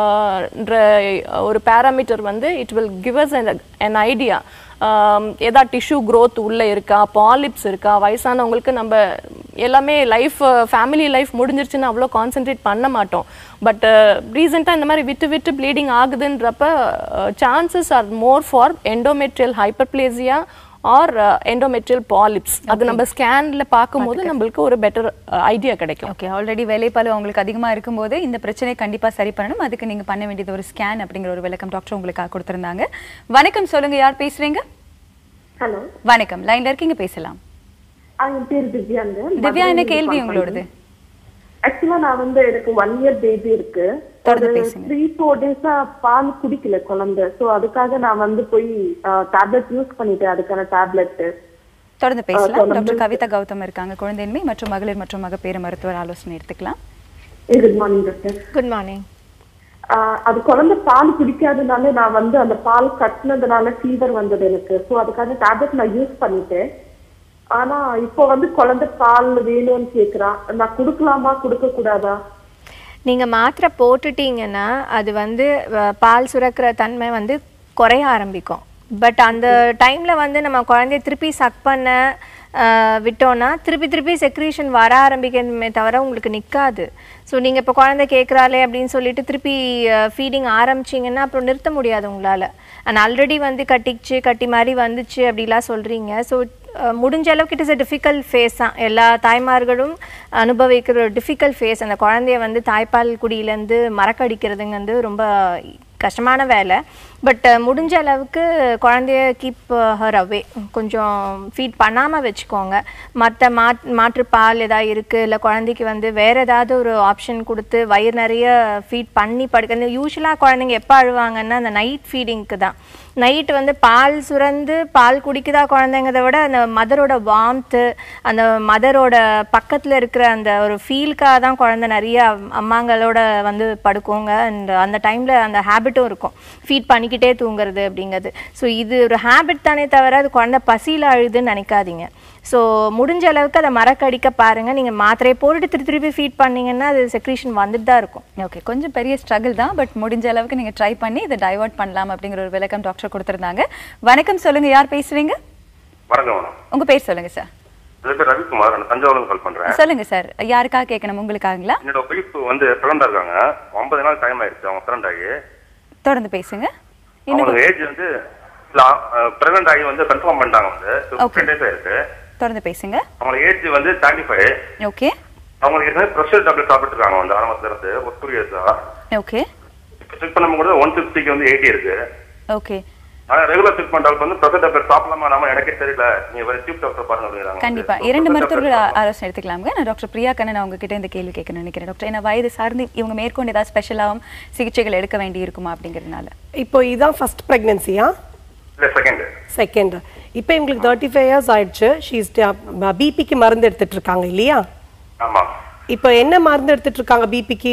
ஒரு பேராமீட்டர் வந்து it will give us an idea ஏதா டிஷ்யூ growth உள்ளே இருக்கா பாலிப்ஸ் இருக்கா வயசானவங்களுக்கு நம்ம எல்லாமே லைஃப் ஃபேமிலி லைஃப் முடிஞ்சிருச்சுன்னு அவ்வளோ கான்சென்ட்ரேட் பண்ண மாட்டோம் பட் ரீசெண்டாக இந்த மாதிரி விட்டு விட்டு ப்ளீடிங் ஆகுதுன்றப்ப chances are more for endometrial hyperplasia or endometrial polyps அது நம்ம ஸ்கேன்ல பார்க்கும்போது நம்மளுக்கு ஒரு பெட்டர் ஐடியா கிடைக்கும் ஓகே ஆல்ரெடி வேலைப்பாடு உங்களுக்கு அதிகமா இருக்கும்போது இந்த பிரச்சனையை கண்டிப்பா சரி பண்ணணும் அதுக்கு நீங்க பண்ண வேண்டியது ஒரு ஸ்கேன் அப்படிங்கிற ஒரு விளக்கம் டாக்டர் உங்களுக்காக கொடுத்திருந்தாங்க வணக்கம் சொல்லுங்க யார் பேசுறீங்க ஹலோ வணக்கம் லைன்ல இருக்கீங்க பேசலாம் என் பேர் திவ்யாங்க திவ்யா என்ன கேள்வி உங்களோடது ஆக்சுவலா நான் வந்து எனக்கு ஒன் இயர் பேபி இருக்கு ஒரு த்ரீ ஃபோர் டேஸா பால் குடிக்கல குழந்தை சோ அதுக்காக நான் வந்து போய் டேப்லெட் யூஸ் பண்ணிட்டேன் அதுக்கான டேப்லெட் தொடர்ந்து பேசலாம் தொடர்ந்து- டாக்டர் கவிதா கௌதம் இருக்காங்க குழந்தையின்மை மற்றும் மகளிர் மற்றும் மகப்பேறு மருத்துவர் ஆலோசனை எடுத்துக்கலாம் good morning doctor good morning அது குழந்தை பால் குடிக்காதனால நான் வந்து அந்த பால் கட்டினதுனால ஃபீவர் வந்தது எனக்கு சோ அதுக்காக டேப்லெட் நான் யூஸ் பண்ணிட்டேன் ஆனா இப்போ வந்து குழந்தை பால் வேணும்னு கேக்குறா நான் குடுக்கலாமா கொடுக்க கூடாதா நீங்கள் மாத்திரை போட்டுட்டீங்கன்னா அது வந்து அஹ், பால் சுரக்கிற தன்மை வந்து குறைய ஆரம்பிக்கும் பட் அந்த டைமில் வந்து நம்ம குழந்தைய திருப்பி சக் பண்ண அஹ், விட்டோம்னா திருப்பி திருப்பி செக்ரீஷன் வர ஆரம்பிக்கணுமே தவிர உங்களுக்கு நிற்காது ஸோ நீங்கள் இப்போ குழந்தை கேட்குறாளே அப்படின்னு சொல்லிட்டு திருப்பி ஃபீடிங் ஆரம்பிச்சிங்கன்னா அப்புறம் நிறுத்த முடியாது உங்களால் அண்ட் ஆல்ரெடி வந்து கட்டிச்சு கட்டி மாதிரி வந்துச்சு அப்படிலாம் சொல்கிறீங்க ஸோ முடிஞ்ச அளவுக்கு it is a difficult phase தான் எல்லா தாய்மார்களும் அனுபவிக்கிற ஒரு டிஃபிகல்ட் ஃபேஸ் அந்த குழந்தைய வந்து தாய்ப்பால் குடியிலேருந்து மறக்கடிக்கிறதுங்க வந்து ரொம்ப கஷ்டமான வேலை பட் முடிஞ்ச அளவுக்கு குழந்தைய கீப் ஹர் அவே கொஞ்சம் ஃபீட் பண்ணாமல் வச்சுக்கோங்க மற்ற மாட் மாற்று பால் ஏதாவது இருக்குது இல்லை குழந்தைக்கு வந்து வேறு ஏதாவது ஒரு ஆப்ஷன் கொடுத்து வயிறு நிறைய ஃபீட் பண்ணி படுக்க யூஸ்வலாக குழந்தைங்க எப்போ அழுவாங்கன்னா அந்த நைட் ஃபீடிங்க்கு தான் நைட் வந்து பால் சுரந்து பால் குடிக்குதா குழந்தைங்கிறத விட அந்த மதரோட வார்ம்த்து அந்த மதரோட பக்கத்தில் இருக்கிற அந்த ஒரு ஃபீல்க்காக தான் குழந்தை நிறைய அம்- அம்மாங்களோட வந்து படுக்குங்க அண்ட் அந்த டைமில் அந்த ஹேபிட்டும் இருக்கும் ஃபீட் பண்ணிக்கிட்டே தூங்குறது அப்படிங்கிறது ஸோ இது ஒரு ஹேபிட் தானே தவிர அது குழந்தை பசியில் அழுதுன்னு நினைக்காதீங்க ஸோ முடிஞ்ச அளவுக்கு அதை மறக்கடிக்க பாருங்க நீங்கள் மாத்திரையை போட்டுட்டு திருப்பி திருப்பி ஃபீட் பண்ணீங்கன்னா அது செக்ரீஷன் வந்துட்டு தான் இருக்கும் ஓகே கொஞ்சம் பெரிய ஸ்ட்ரகிள் தான் பட் முடிஞ்ச அளவுக்கு நீங்க ட்ரை பண்ணி இதை டைவர்ட் பண்ணலாம் அப்படிங்கிற ஒரு விளக்கம் டாக்டர் கொடுத்திருந்தாங்க வணக்கம் சொல்லுங்க யார் பேசுறீங்க வணக்கம் மேடம் உங்க பேர் சொல்லுங்க சார் என் பேர் ரவிக்குமார் நான் தஞ்சாவூர்ல கால் பண்றேன் சொல்லுங்க சார் யாருக்காக கேட்கணும் உங்களுக்காங்களா என்னோட ஒய்ஃப் வந்து பிரெண்டா இருக்காங்க ஒன்பது நாள் டைம் ஆயிடுச்சு அவங்க பிரெண்ட் ஆகி தொடர்ந்து பேசுங்க இன்னும் அவங்களுக்கு ஏஜ் வந்து பிரெக்னன்ட் ஆகி வந்து கன்ஃபார்ம் பண்ணிட்டாங்க வந்து ஃபிஃப்டீன் டேஸ் ஆயிருக்கு தொடர்ந்து பேசுங்க அவங்களுக்கு ஏஜ் வந்து தேர்ட்டி ஃபைவ் ஓகே அவங்களுக்கு ஏற்கனவே ப்ரெஷர் டேப்லெட் சாப்பிட்டு இருக்காங்க வந்து ஆரம்பத்துல இருந்து ஒரு டூ இயர்ஸா ஓகே இப்போ செக் பண்ணும் கூட ஒன் ஃபிஃப்டிக்கு வந்து எயிட்டி இருக்கு ஓகே ஆனா ரெகுலர் ட்ரீட்மெண்ட் பண்றவங்களுக்கு வந்து ப்ரெஷர் டேப்லெட் சாப்பிடலாமா நாம எனக்கே தெரியல நீங்க வேற சீஃப் டாக்டர் பாருங்க அப்படிங்கிறாங்க கண்டிப்பா இரண்டு மருத்துவர்கள் ஆ- ஆலோசனை எடுத்துக்கலாமுங்க நான் டாக்டர் பிரியா கண்ணன் அவங்க கிட்ட இந்த கேள்வி கேட்கணும்னு நினைக்கிறேன் டாக்டர் ஏன்னா வயது சார்ந்து இவங்க மேற்கொண்டு ஏதாவது ஸ்பெஷலாகவும் சிகிச்சைகள் எடுக்க வேண்டி இருக்குமா அப்படிங்கிறதுனால இப்போ இதான் ஃபர்ஸ்ட் ப்ரெக்னென்சியா இல்ல செகண்ட் செகண்ட் இப்போ இவங்களுக்கு தேர்ட்டி ஃபைவ் இயர்ஸ் ஆயிடுச்சு ஷீஸ் பிபிக்கு மருந்து எடுத்துட்டு இருக்காங்க இல்லையா ஆமா இப்போ என்ன மருந்து எடுத்துட்டு இருக்காங்க பிபிக்கு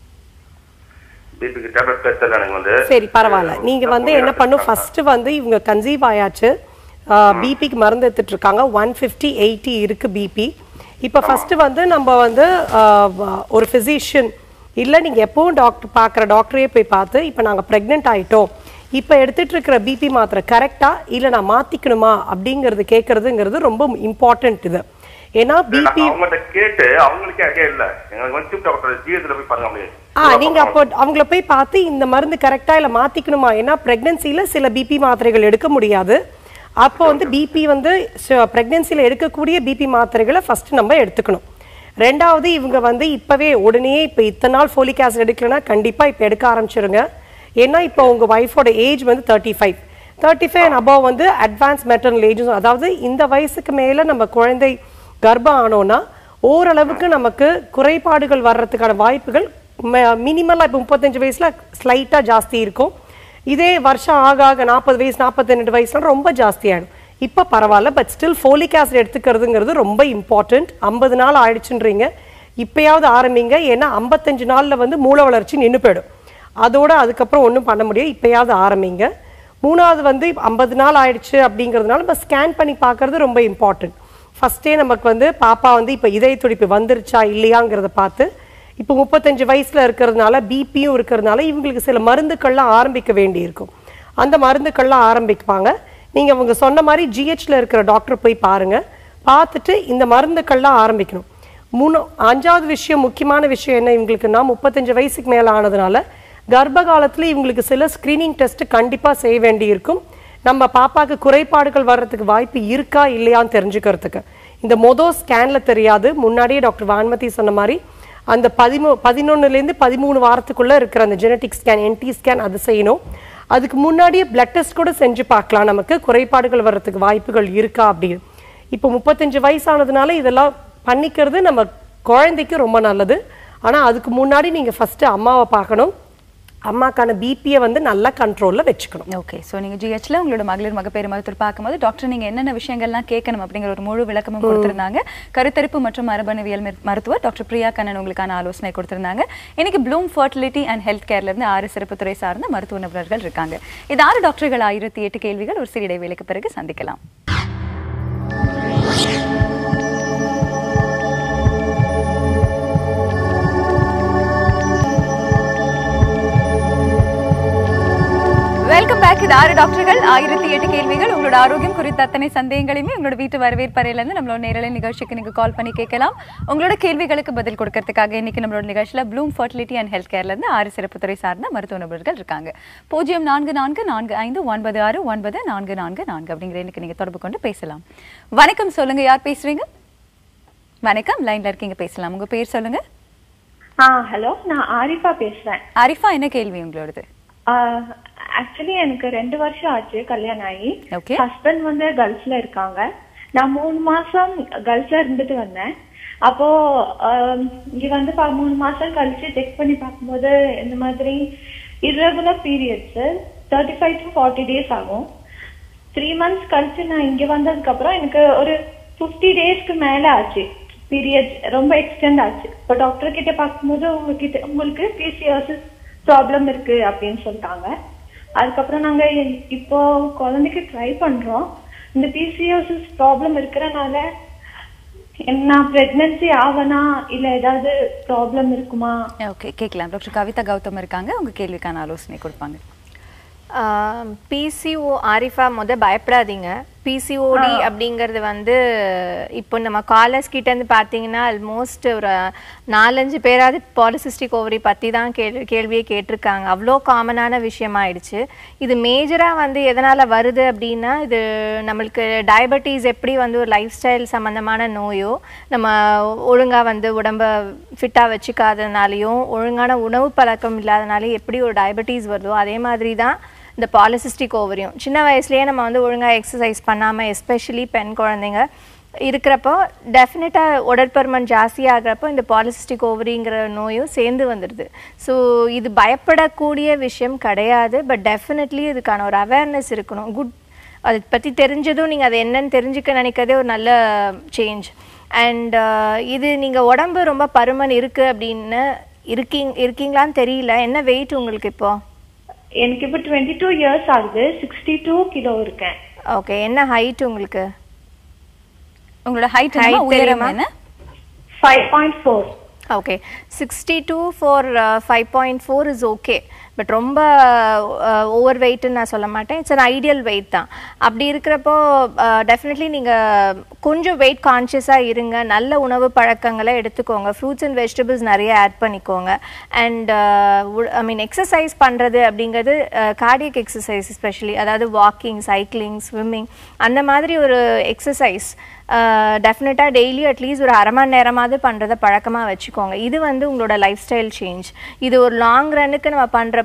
பிபிக்கு டேப்லெட் பேசல எனக்கு வந்து சரி பரவாயில்ல நீங்க வந்து என்ன பண்ணும் ஃபர்ஸ்ட் வந்து இவங்க கன்சீவ் ஆயாச்சு பிபிக்கு மருந்து எடுத்துட்டு இருக்காங்க ஒன் ஃபிஃப்டி எயிட்டி இருக்கு பிபி இப்போ ஃபர்ஸ்ட் வந்து நம்ம வந்து ஆஹ், வ- ஒரு ஃபிசிஷியன் இல்லை நீங்க எப்பவும் டாக்டர் பார்க்குற டாக்டரே போய் பார்த்து இப்போ நாங்க ப்ரெக்னென்ட் ஆயிட்டோம் இப்போ எடுத்துட்டு இருக்கிற பிபி மாத்திரை கரெக்டா இல்லை நான் மாத்திக்கணுமா அப்படிங்கிறது கேட்கறதுங்கிறது ரொம்ப இம்பார்ட்டன்ட் இது ஏன்னா பிபி அவங்ககிட்ட கேட்டு அவங்களுக்கே ஐடியா இல்ல எங்களுக்கு வந்து சீஃப் டாக்டர் ஜிஎஸ்ல போய் பாருங்க அப்படின்னு ஆ நீங்க அப்போ அவங்கள போய் பார்த்து இந்த மருந்து கரெக்டா இல்ல மாத்திக்கணுமா ஏன்னா பிரெக்னன்சில சில பிபி மாத்திரைகள் எடுக்க முடியாது அப்போ வந்து பிபி வந்து பிரெக்னன்சில எடுக்கக்கூடிய பிபி மாத்திரைகளை ஃபர்ஸ்ட் நம்ம எடுத்துக்கணும் ரெண்டாவது இவங்க வந்து இப்பவே உடனே இப்போ இத்தனை நாள் ஃபோலிக் ஆசிட் எடுக்கலன்னா கண்டிப்பா இப்போ எடுக்க ஆரம்பிச்சிருங்க ஏன்னா இப்போ உங்க ஒய்ஃபோட ஏஜ் வந்து thirty five thirty five and above வந்து அட்வான்ஸ் மெட்டர்னல் ஏஜ் அதாவது இந்த வயசுக்கு மேல நம்ம குழந்தை கர்ப்பம் ஆனோம்னா ஓரளவுக்கு நமக்கு குறைபாடுகள் வர்றதுக்கான வாய்ப்புகள் மினிமலாக இப்போ முப்பத்தஞ்சு வயசுல ஸ்லைட்டாக ஜாஸ்தி இருக்கும் இதே வருஷம் ஆக ஆக நாற்பது வயசு நாற்பத்தி வயசுலாம் ரொம்ப ஜாஸ்தியாயிடும் இப்போ பரவாயில்ல பட் ஸ்டில் ஃபோலிக் ஆசிட் எடுத்துக்கிறதுங்கிறது ரொம்ப இம்பார்ட்டண்ட் ஐம்பது நாள் ஆயிடுச்சுன்றீங்க இப்பயாவது ஆரம்பிங்க ஏன்னா ஐம்பத்தஞ்சு நாளில் வந்து மூளை வளர்ச்சி நின்று போயிடும் அதோட அதுக்கப்புறம் ஒன்றும் பண்ண முடியாது இப்பயாவது ஆரம்பிங்க மூணாவது வந்து ஐம்பது நாள் ஆயிடுச்சு அப்படிங்கிறதுனால நம்ம ஸ்கேன் பண்ணி பார்க்கறது ரொம்ப இம்பார்ட்டன்ட் ஃபஸ்ட்டே நமக்கு வந்து பாப்பா வந்து இப்போ இதய துடிப்பு வந்துருச்சா இல்லையாங்கிறத பார்த்து இப்போ முப்பத்தஞ்சு வயசுல இருக்கிறதுனால பிபியும் இருக்கிறதுனால இவங்களுக்கு சில மருந்துக்கள்லாம் ஆரம்பிக்க வேண்டியிருக்கும் அந்த மருந்துக்கள்லாம் ஆரம்பிப்பாங்க நீங்க அவங்க சொன்ன மாதிரி ஜிஹெச்ல இருக்கிற டாக்டர் போய் பாருங்க பார்த்துட்டு இந்த மருந்துக்கள்லாம் ஆரம்பிக்கணும் மூணு அஞ்சாவது விஷயம் முக்கியமான விஷயம் என்ன இவங்களுக்குன்னா முப்பத்தஞ்சு வயசுக்கு மேல ஆனதுனால கர்ப்ப காலத்துல இவங்களுக்கு சில ஸ்கிரீனிங் டெஸ்ட் கண்டிப்பா செய்ய வேண்டியிருக்கும் நம்ம பாப்பாக்கு குறைபாடுகள் வர்றதுக்கு வாய்ப்பு இருக்கா இல்லையான்னு தெரிஞ்சுக்கிறதுக்கு இந்த மொதல் ஸ்கேன்ல தெரியாது முன்னாடியே டாக்டர் வான்மதி சொன்ன மாதிரி அந்த பதிமூ பதினொன்னுலேருந்து பதிமூணு வாரத்துக்குள்ள இருக்கிற அந்த ஜெனட்டிக் ஸ்கேன் என்டி ஸ்கேன் அது செய்யணும் அதுக்கு முன்னாடியே பிளட் டெஸ்ட் கூட செஞ்சு பார்க்கலாம் நமக்கு குறைபாடுகள் வர்றதுக்கு வாய்ப்புகள் இருக்கா அப்படின்னு இப்போ முப்பத்தஞ்சு வயசானதுனால இதெல்லாம் பண்ணிக்கிறது நம்ம குழந்தைக்கு ரொம்ப நல்லது ஆனா அதுக்கு முன்னாடி நீங்க ஃபர்ஸ்ட் அம்மாவை பார்க்கணும் அம்மாக்கான பிபியை வந்து நல்லா கண்ட்ரோல்ல வச்சுக்கணும் ஓகே ஸோ நீங்கள் ஜிஹெச்ல உங்களோட மகளிர் மகப்பேறு மருத்துவர் பார்க்கும்போது டாக்டர் நீங்கள் என்னென்ன விஷயங்கள்லாம் கேட்கணும் அப்படிங்கிற ஒரு முழு விளக்கமும் கொடுத்திருந்தாங்க கருத்தரிப்பு மற்றும் மரபணுவியல் மரு- மருத்துவர் டாக்டர் பிரியா கண்ணன் உங்களுக்கான ஆலோசனை கொடுத்திருந்தாங்க இன்னைக்கு ப்ளூம் ஃபர்டிலிட்டி அண்ட் ஹெல்த் கேர்ல இருந்து ஆறு சிறப்பு துறை சார்ந்த மருத்துவ நிபுணர்கள் இருக்காங்க இது ஆறு டாக்டர்கள் ஆயிரத்தி எட்டு கேள்விகள் ஒரு சிறு இடைவேளைக்கு பிறகு சந்திக்கலாம் வெல்கம் பேக் இது ஆறு டாக்டர்கள் ஆயிரத்தி எட்டு கேள்விகள் உங்களோட ஆரோக்கியம் குறித்த அத்தனை சந்தேகங்களையுமே உங்களோட வீட்டு வரவேற்பறையில இருந்து நம்மளோட நேரலை நிகழ்ச்சிக்கு நீங்க கால் பண்ணி கேட்கலாம் உங்களோட கேள்விகளுக்கு பதில் கொடுக்கறதுக்காக இன்னைக்கு நம்மளோட நிகழ்ச்சியில ப்ளூம் ஃபர்டிலிட்டி அண்ட் ஹெல்த் கேர்ல இருந்து ஆறு சிறப்பு துறை சார்ந்த மருத்துவ நிபுணர்கள் இருக்காங்க பூஜ்ஜியம் நான்கு நான்கு நான்கு ஐந்து ஒன்பது ஆறு ஒன்பது நான்கு நான்கு நான்கு அப்படிங்கிற எண்ணுக்கு நீங்க தொடர்பு கொண்டு பேசலாம் வணக்கம் சொல்லுங்க யார் பேசுறீங்க வணக்கம் லைன்ல இருக்கீங்க பேசலாம் உங்க பேர் சொல்லுங்க ஆ ஹலோ நான் ஆரிஃபா பேசுறேன் அரிஃபா என்ன கேள்வி உங்களோடது ஆக்சுவலி எனக்கு ரெண்டு வருஷம் ஆச்சு கல்யாணம் ஆகி Okay. ஹஸ்பண்ட் வந்து கல்ஃப்ல இருக்காங்க நான் மூணு மாசம் கல்ஃப்ல இருந்துட்டு வந்தேன் அப்போ ஆம், இங்க வந்து பா- மூணு மாசம் கழிச்சு செக் பண்ணி பார்க்கும்போது இந்த மாதிரி irregular periods thirty five to forty days ஆகும் த்ரீ மந்த்ஸ் கழிச்சு நான் இங்க வந்ததுக்கு அப்புறம் எனக்கு ஒரு ஃபிஃப்டி டேஸ்க்கு மேல ஆச்சு பீரியட்ஸ் ரொம்ப எக்ஸ்டெண்ட் ஆச்சு இப்போ டாக்டர் கிட்ட பார்க்கும்போது உங்ககிட்ட உங்களுக்கு பிசிஓசிஸ் ப்ராப்ளம் இருக்கு அப்படின்னு சொல்லிட்டாங்க அதுக்கப்புறம் நாங்க இ- இப்போ குழந்தைக்கு ட்ரை பண்றோம் இந்த பிசிஓசிஸ் ப்ராப்ளம் இருக்கிறனால நான் பிரெக்னன்சி ஆவனா இல்ல ஏதாவது ப்ராப்ளம் இருக்குமா ஓகே கேட்கலாம் டாக்டர் கவிதா கௌதம் இருக்காங்க உங்க கேள்விக்கான ஆலோசனை கொடுப்பாங்க பிசிஓ ஆரிஃபா முத பயப்படாதீங்க பிசிஓடி ஆ. அப்படிங்கிறது வந்து இப்போ நம்ம காலர்ஸ் கிட்ட இருந்து பார்த்தீங்கன்னா ஆல்மோஸ்ட் ஒரு நாலஞ்சு பேராவது பாலிசிஸ்டிக் ஓவரி பற்றி தான் கேள்வி கேள்வியே கேட்டிருக்காங்க அவ்வளோ காமனான விஷயமாயிடுச்சு இது மேஜராக வந்து எதனால் வருது அப்படின்னா இது நம்மளுக்கு டயபெட்டிஸ் எப்படி வந்து ஒரு லைஃப் ஸ்டைல் சம்மந்தமான நோயோ நம்ம ஒழுங்காக வந்து உடம்ப ஃபிட்டாக வச்சுக்காதனாலையும் ஒழுங்கான உணவு பழக்கம் இல்லாதனாலையும் எப்படி ஒரு டயபெட்டிஸ் வருதோ அதே மாதிரி தான் இந்த பாலிசிஸ்டிக் ஓவரியும் சின்ன வயசுலயே நம்ம வந்து ஒழுங்காக எக்ஸசைஸ் பண்ணாமல் எஸ்பெஷலி பெண் குழந்தைங்க இருக்கிறப்போ டெஃபினட்டாக உடற்பருமன் ஜாஸ்தி ஆகிறப்போ இந்த பாலிசிஸ்டிக் ஓவரிங்கிற நோயும் சேர்ந்து வந்துடுது ஸோ இது பயப்படக்கூடிய விஷயம் கிடையாது பட் டெஃபினெட்லி இதுக்கான ஒரு அவேர்னஸ் இருக்கணும் குட் அதை பற்றி தெரிஞ்சதும் நீங்கள் அதை என்னன்னு தெரிஞ்சுக்க நினைக்கிறதே ஒரு நல்ல சேஞ்ச் அண்ட் இது நீங்கள் உடம்பு ரொம்ப பருமன் இருக்குது அப்படின்னு இருக்கீங் இருக்கீங்களான்னு தெரியல என்ன வெயிட் உங்களுக்கு இப்போ எனக்கு இப்போ டுவெண்ட்டி டூ இயர்ஸ் ஆகுது சிக்ஸ்டி டூ கிலோ இருக்கேன் ஓகே என்ன ஹைட் உங்களுக்கு உங்களோட ஹைட் Height உயரம் தெரியுமா? என்ன five point four okay sixty two four five point four is okay but ரொம்ப ஓவர் வெயிட்னு நான் சொல்ல மாட்டேன் இட்ஸ் an ஐடியல் வெயிட் தான் அப்படி இருக்கிறப்போ டெஃபினெட்லி நீங்கள் கொஞ்சம் வெயிட் கான்ஷியஸாக இருங்க நல்ல உணவு பழக்கங்களை எடுத்துக்கோங்க ஃப்ரூட்ஸ் அண்ட் வெஜிடபிள்ஸ் நிறைய ஆட் பண்ணிக்கோங்க அண்ட் ஐ மீன் எக்ஸசைஸ் பண்ணுறது அப்படிங்கிறது கார்டியக் எக்ஸசைஸ் எஸ்பெஷலி அதாவது வாக்கிங் சைக்கிளிங் ஸ்விம்மிங் அந்த மாதிரி ஒரு எக்ஸசைஸ் டெஃபினட்டாக டெய்லி அட்லீஸ்ட் ஒரு அரை மணி நேரமாவது பண்ணுறத பழக்கமாக வச்சுக்கோங்க இது வந்து உங்களோட லைஃப் ஸ்டைல் சேஞ்ச் இது ஒரு லாங் ரன்னுக்கு நம்ம பண்ணுறப்போ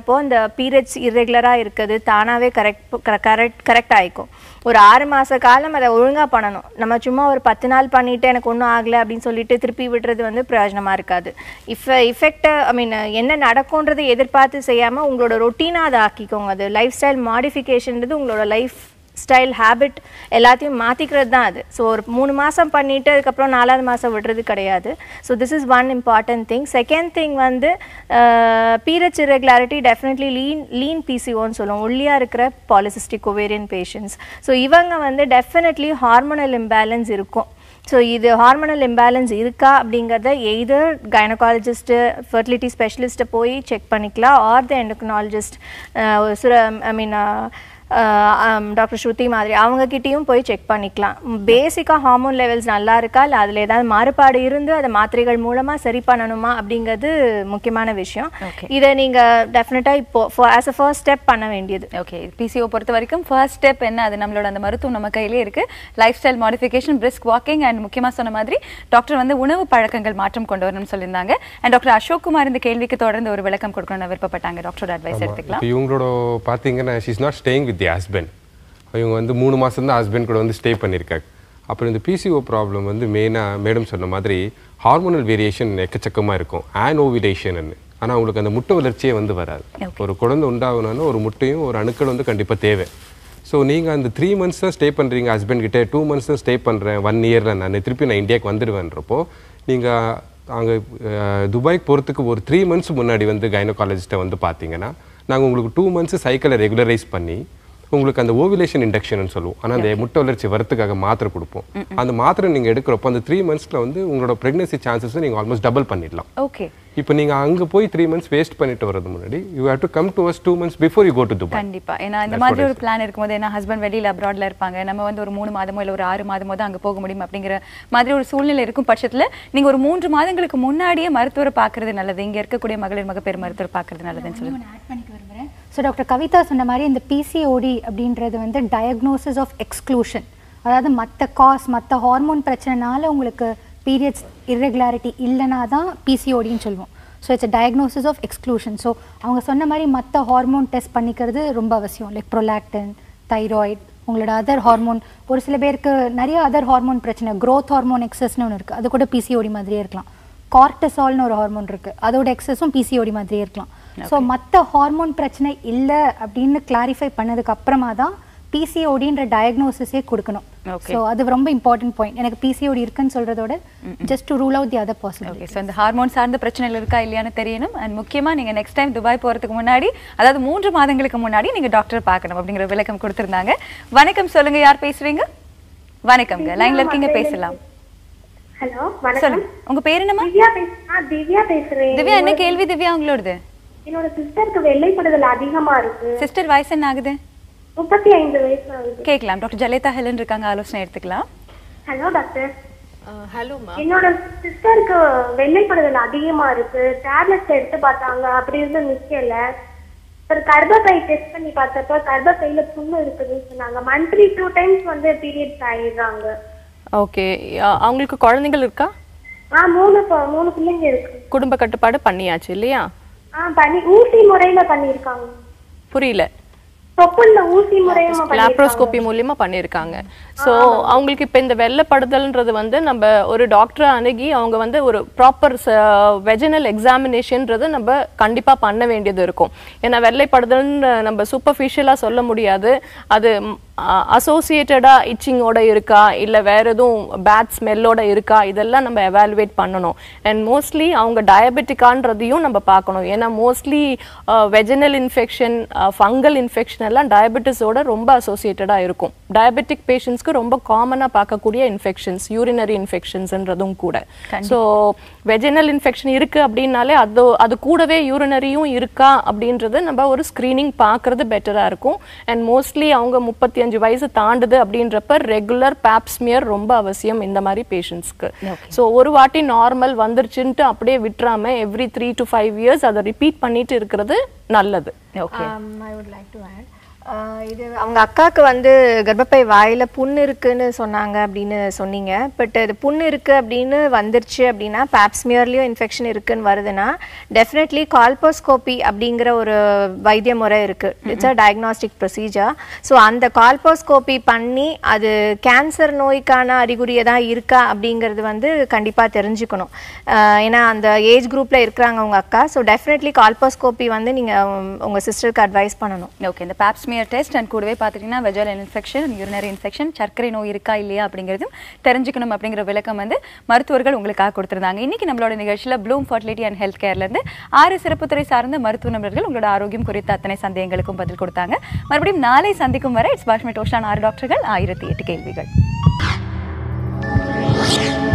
வரப்போ இந்த பீரியட்ஸ் இர்ரெகுலராக இருக்குது தானாகவே கரெக்ட் கரெக்ட் கரெக்ட் ஆயிக்கும் ஒரு ஆறு மாத காலம் அதை ஒழுங்காக பண்ணணும் நம்ம சும்மா ஒரு பத்து நாள் பண்ணிட்டு எனக்கு ஒன்றும் ஆகலை அப்படின்னு சொல்லிட்டு திருப்பி விடுறது வந்து பிரயோஜனமாக இருக்காது இஃப் இஃபெக்டை ஐ மீன் என்ன நடக்கும்ன்றதை எதிர்பார்த்து செய்யாமல் உங்களோட ரொட்டீனாக அதை ஆக்கிக்கோங்க அது லைஃப் ஸ்டைல் மாடிஃபிகேஷன்றது உங்களோட லைஃப் ஸ்டைல் ஹேபிட் எல்லாத்தையும் மாற்றிக்கிறது தான் அது ஸோ ஒரு மூணு மாதம் பண்ணிவிட்டு அதுக்கப்புறம் நாலாவது மாதம் விடுறது கிடையாது so this is one important thing second thing வந்து periods irregularity definitely lean lean பிசிஓன்னு சொல்லுவோம் ஒல்லியாக இருக்கிற பாலிசிஸ்டிக் ஒவேரியன் பேஷண்ட்ஸ் ஸோ இவங்க வந்து டெஃபினெட்லி ஹார்மோனல் இம்பேலன்ஸ் இருக்கும் ஸோ இது ஹார்மோனல் இம்பேலன்ஸ் இருக்கா அப்படிங்கிறத எய்தர் கைனகாலஜிஸ்ட்டு ஃபர்டிலிட்டி ஸ்பெஷலிஸ்ட்டை போய் செக் பண்ணிக்கலாம் ஆர் த எண்டோக்னாலஜிஸ்ட் சுர ஐ மீன் டாக்டர் ஸ்ருதி மாதிரி அவங்கக்கிட்டேயும் போய் செக் பண்ணிக்கலாம் பேசிக்காக ஹார்மோன் லெவல்ஸ் நல்லா இருக்கா இல்லை அதில் ஏதாவது மாறுபாடு இருந்து அதை மாத்திரைகள் மூலமாக சரி பண்ணணுமா அப்படிங்கிறது முக்கியமான விஷயம் இதை நீங்கள் டெஃபினட்டாக இப்போ ஆஸ் அ ஃபர்ஸ்ட் ஸ்டெப் பண்ண வேண்டியது ஓகே பிசிஓ பொறுத்த வரைக்கும் ஃபர்ஸ்ட் ஸ்டெப் என்ன அது நம்மளோட அந்த மருத்துவம் நம்ம கையிலே இருக்கு lifestyle modification brisk walking and முக்கியமாக சொன்ன மாதிரி டாக்டர் வந்து உணவு பழக்கங்கள் மாற்றம் கொண்டு வரணும்னு சொல்லியிருந்தாங்க அண்ட் டாக்டர் அசோக் குமார் இந்த கேள்விக்கு தொடர்ந்து ஒரு விளக்கம் கொடுக்கணும்னு விருப்பப்பட்டாங்க டாக்டரோட அட்வைஸ் எடுத்துக்கலாம் இப்போ இவங்களோட பார்த்தீங்கன்னா she's not staying with the husband இவங்க வந்து மூணு மாதம் தான் ஹஸ்பண்ட் கூட வந்து ஸ்டே பண்ணியிருக்காங்க அப்புறம் இந்த பிசிஓ ப்ராப்ளம் வந்து மெயினாக மேடம் சொன்ன மாதிரி ஹார்மோனல் வேரியேஷன் எக்கச்சக்கமாக இருக்கும் ஆனோவிடேஷன் ஆனால் உங்களுக்கு அந்த முட்டை வளர்ச்சியே வந்து வராது ஒரு குழந்தை உண்டாகணும்னா ஒரு முட்டையும் ஒரு அணுக்கள் வந்து கண்டிப்பாக தேவை ஸோ நீங்கள் அந்த த்ரீ மந்த்ஸ் தான் ஸ்டே பண்ணுறீங்க ஹஸ்பண்ட் கிட்டே டூ மந்த்ஸ் தான் ஸ்டே பண்ணுறேன் ஒன் இயரில் நான் திருப்பி நான் இந்தியாவுக்கு வந்துடுவேன்றப்போ நீங்கள் அங்கே துபாய்க்கு போகிறதுக்கு ஒரு த்ரீ மந்த்ஸ் முன்னாடி வந்து கைனோகாலஜிஸ்ட்டை வந்து பார்த்தீங்கன்னா நாங்கள் உங்களுக்கு டூ மந்த்ஸ் சைக்கிளை ரெகுலரைஸ் பண்ணி உங்களுக்கு அந்த ஓவிலேஷன் இண்டக்ஷன் சொல்லுவோம் ஆனால் அந்த முட்டை வளர்ச்சி வரத்துக்காக மாத்திரை கொடுப்போம் அந்த மாத்திரை நீங்கள் எடுக்கிறப்போ அந்த த்ரீ மந்த்ஸில் வந்து உங்களோட ப்ரெக்னன்சி சான்சஸ் நீங்கள் ஆல்மோஸ்ட் டபுள் பண்ணிடலாம் ஓகே இப்போ நீங்கள் அங்கே போய் த்ரீ மந்த்ஸ் வேஸ்ட் பண்ணிட்டு வரது முன்னாடி you have to come to us two months before you go to Dubai கண்டிப்பா ஏன்னா இந்த That's மாதிரி what I ஒரு பிளான் இருக்கும்போது ஏன்னா ஹஸ்பண்ட் வெளியில அப்ராட்ல இருப்பாங்க நம்ம வந்து ஒரு மூணு மாதமோ இல்ல ஒரு ஆறு மாதமோ தான் அங்க போக முடியும் அப்படிங்கிற மாதிரி ஒரு சூழ்நிலை இருக்கும் பட்சத்துல நீங்க ஒரு மூன்று மாதங்களுக்கு முன்னாடியே மருத்துவரை பார்க்கறது நல்லது இங்க இருக்கக்கூடிய மகளிர் மகப்பேறு மருத்துவர் பார்க்கறது நல்லதுன்னு சொல்லுங்க ஸோ டாக்டர் கவிதா சொன்ன மாதிரி இந்த பிசிஓடி அப்படின்றது வந்து டயக்னோசிஸ் ஆஃப் எக்ஸ்க்ளூஷன் அதாவது மற்ற காஸ் மற்ற ஹார்மோன் பிரச்சனைனால உங்களுக்கு பீரியட்ஸ் இர்ரெகுலாரிட்டி இல்லைனா தான் பிசிஓடின்னு சொல்லுவோம் so it's diagnosis of exclusion so அவங்க சொன்ன மாதிரி மற்ற ஹார்மோன் டெஸ்ட் பண்ணிக்கிறது ரொம்ப அவசியம் லைக் ப்ரொலாக்டின் தைராய்டு உங்களோட அதர் ஹார்மோன் ஒரு சில பேருக்கு நிறைய அதர் ஹார்மோன் பிரச்சனை growth ஹார்மோன் எக்ஸஸ்னு ஒன்று இருக்குது அது கூட பிசிஓடி மாதிரியே இருக்கலாம் கார்டசால்னு ஒரு ஹார்மோன் இருக்குது அதோட எக்ஸஸும் பிசிஓடி மாதிரியே இருக்கலாம் ஸோ மற்ற ஹார்மோன் பிரச்சனை இல்லை அப்படின்னு கிளாரிஃபை பண்ணதுக்கு அப்புறமா தான் பிசிஓடின்ற டயக்னோசிஸே கொடுக்கணும் Okay. ஸோ அது ரொம்ப இம்பார்ட்டன்ட் பாயிண்ட் எனக்கு பிசிஓடி இருக்குன்னு சொல்றதோட just to rule out the other possibility okay so இந்த ஹார்மோன் சார்ந்த பிரச்சனைகள் இருக்கா இல்லையான்னு தெரியணும் அண்ட் முக்கியமாக நீங்கள் நெக்ஸ்ட் டைம் துபாய் போகிறதுக்கு முன்னாடி அதாவது மூன்று மாதங்களுக்கு முன்னாடி நீங்கள் டாக்டரை பார்க்கணும் அப்படிங்கிற விளக்கம் கொடுத்துருந்தாங்க வணக்கம் சொல்லுங்க யார் பேசுறீங்க வணக்கம்ங்க லைன்ல இருக்கீங்க பேசலாம் ஹலோ சொல்லுங்க உங்க பேர் என்னம்மா திவ்யா பேசுறேன் திவ்யா பேசுறேன் திவ்யா என்ன கேள்வி திவ்யா உங்களோடது என்னோட சிஸ்டருக்கு வெள்ளைப்படுதல் அதிகமா இருக்கு சிஸ்டர் வயசு என்ன ஆகுது முப்பத்தி ஐந்து வயசு ஆகுது கேட்கலாம் டாக்டர் ஜலேதா ஹெலன் இருக்காங்க ஆலோசனை எடுத்துக்கலாம் ஹலோ டாக்டர் ஹலோ என்னோட சிஸ்டருக்கு வெள்ளைப்படுதல் அதிகமா இருக்கு டேப்லெட்ஸ் எடுத்து பார்த்தாங்க அப்படி இருந்து நிக்கல ஒரு கர்ப்பப்பை டெஸ்ட் பண்ணி பார்த்தப்ப கர்ப்பப்பையில புண்ணு இருக்குதுன்னு சொன்னாங்க மந்த்லி டூ டைம்ஸ் வந்து பீரியட்ஸ் ஆயிடுறாங்க ஓகே அவங்களுக்கு குழந்தைகள் இருக்கா ஆ மூணு ப- மூணு பிள்ளைங்க இருக்கு குடும்ப கட்டுப்பாடு பண்ணியாச்சு இல்லையா ஆ பண்ணி ஊசி முறையில பண்ணிருக்காங்க புரியல தொப்புள்ள ஊசி முறையமா பண்ணிருக்காங்க லாப்ரோஸ்கோபி மூலியமா பண்ணியிருக்காங்க ஸோ அவங்களுக்கு இப்போ இந்த வெள்ளைப்படுதல்ன்றது வந்து நம்ம ஒரு டாக்டரை அணுகி அவங்க வந்து ஒரு ப்ராப்பர் வெஜினல் எக்ஸாமினேஷன்ன்றது நம்ம கண்டிப்பா பண்ண வேண்டியது இருக்கும் ஏன்னா வெள்ளைப்படுதல்னு நம்ம சூப்பர்ஃபிஷியலாக சொல்ல முடியாது அது அசோசியேட்டடா இச்சிங்கோட இருக்கா இல்ல வேற எதுவும் பேட் ஸ்மெல்லோட இருக்கா இதெல்லாம் நம்ம எவாலுவேட் பண்ணணும் அண்ட் மோஸ்ட்லி அவங்க டயபெட்டிக்கான்றதையும் நம்ம பார்க்கணும் ஏன்னா mostly vaginal infection fungal infection எல்லாம் டயபெட்டிஸோட ரொம்ப அசோசியேட்டடா இருக்கும் டயபெட்டிக் பேஷண்ட்ஸ்க்கு ரொம்ப காமனா பார்க்கக்கூடிய இன்ஃபெக்ஷன்ஸ் யூரினரி இன்ஃபெக்ஷன்ஸ்ன்றதும் கூட ஸோ வெஜினல் இன்ஃபெக்ஷன் இருக்கு அப்படின்னாலே அது அது கூடவே யூரினரியும் இருக்கா அப்படின்றது நம்ம ஒரு ஸ்க்ரீனிங் பார்க்கறது பெட்டரா இருக்கும் அண்ட் மோஸ்ட்லி அவங்க முப்பத்தி அஞ்சு வயசு தாண்டுது அப்படின்றப்ப ரெகுலர் பேப்ஸ்மியர் ரொம்ப அவசியம் இந்த மாதிரி பேஷண்ட்ஸ்க்கு ஸோ ஒரு வாட்டி நார்மல் வந்துருச்சுன்ட்டு அப்படியே விட்டுறாம every three to five years அதை ரிப்பீட் பண்ணிட்டு இருக்கிறது நல்லது okay Um, I would like to add. Ah இது அவங்க அக்காவுக்கு வந்து கர்ப்பப்பை வாயில புண்ணு இருக்குன்னு சொன்னாங்க அப்படின்னு சொன்னீங்க பட் இது புண்ணு இருக்கு அப்படின்னு வந்துருச்சு அப்படின்னா பேப்ஸ்மியர்லயும் இன்ஃபெக்ஷன் இருக்குன்னு வருதுன்னா டெஃபினெட்லி கால்போஸ்கோபி அப்படிங்கிற ஒரு வைத்திய முறை இருக்கு it's a diagnostic procedure so அந்த கால்போஸ்கோபி பண்ணி அது கேன்சர் நோய்க்கான அறிகுறியை தான் இருக்கா அப்படிங்கிறது வந்து கண்டிப்பா தெரிஞ்சுக்கணும் ஆஹ் ஏன்னா அந்த ஏஜ் குரூப்ல இருக்கிறாங்க உங்க அக்கா ஸோ டெஃபினெட்லி கால்போஸ்கோபி வந்து நீங்க உம், உங்க சிஸ்டருக்கு அட்வைஸ் பண்ணணும் ஓகே இந்த பேப்ஸ்மியர் டெஸ்ட் அண்ட் கூடவே பார்த்துட்டிங்கன்னா வெஜல் இன்ஃபெக்ஷன் யூரினரி இன்ஃபெக்ஷன் சர்க்கரை நோய் இருக்கா இல்லையா அப்படிங்கிறதும் தெரிஞ்சுக்கணும் அப்படிங்கிற விளக்கம் வந்து மருத்துவர்கள் உங்களுக்காக கொடுத்துருந்தாங்க இன்னைக்கு நம்மளோட நிகழ்ச்சியில் ப்ளூம் ஃபர்டிலிட்டி அண்ட் ஹெல்த் கேர்லேருந்து ஆறு சிறப்புத்துறை சார்ந்த மருத்துவ நபர்கள் உங்களோட ஆரோக்கியம் குறித்த அத்தனை சந்தேகங்களுக்கும் பதில் கொடுத்தாங்க மறுபடியும் நாளை சந்திக்கும் வரை இட்ஸ் பாஷ்மி டோஷான் ஆறு டாக்டர்கள் ஆயிரத்தி எட்டு கேள்விகள்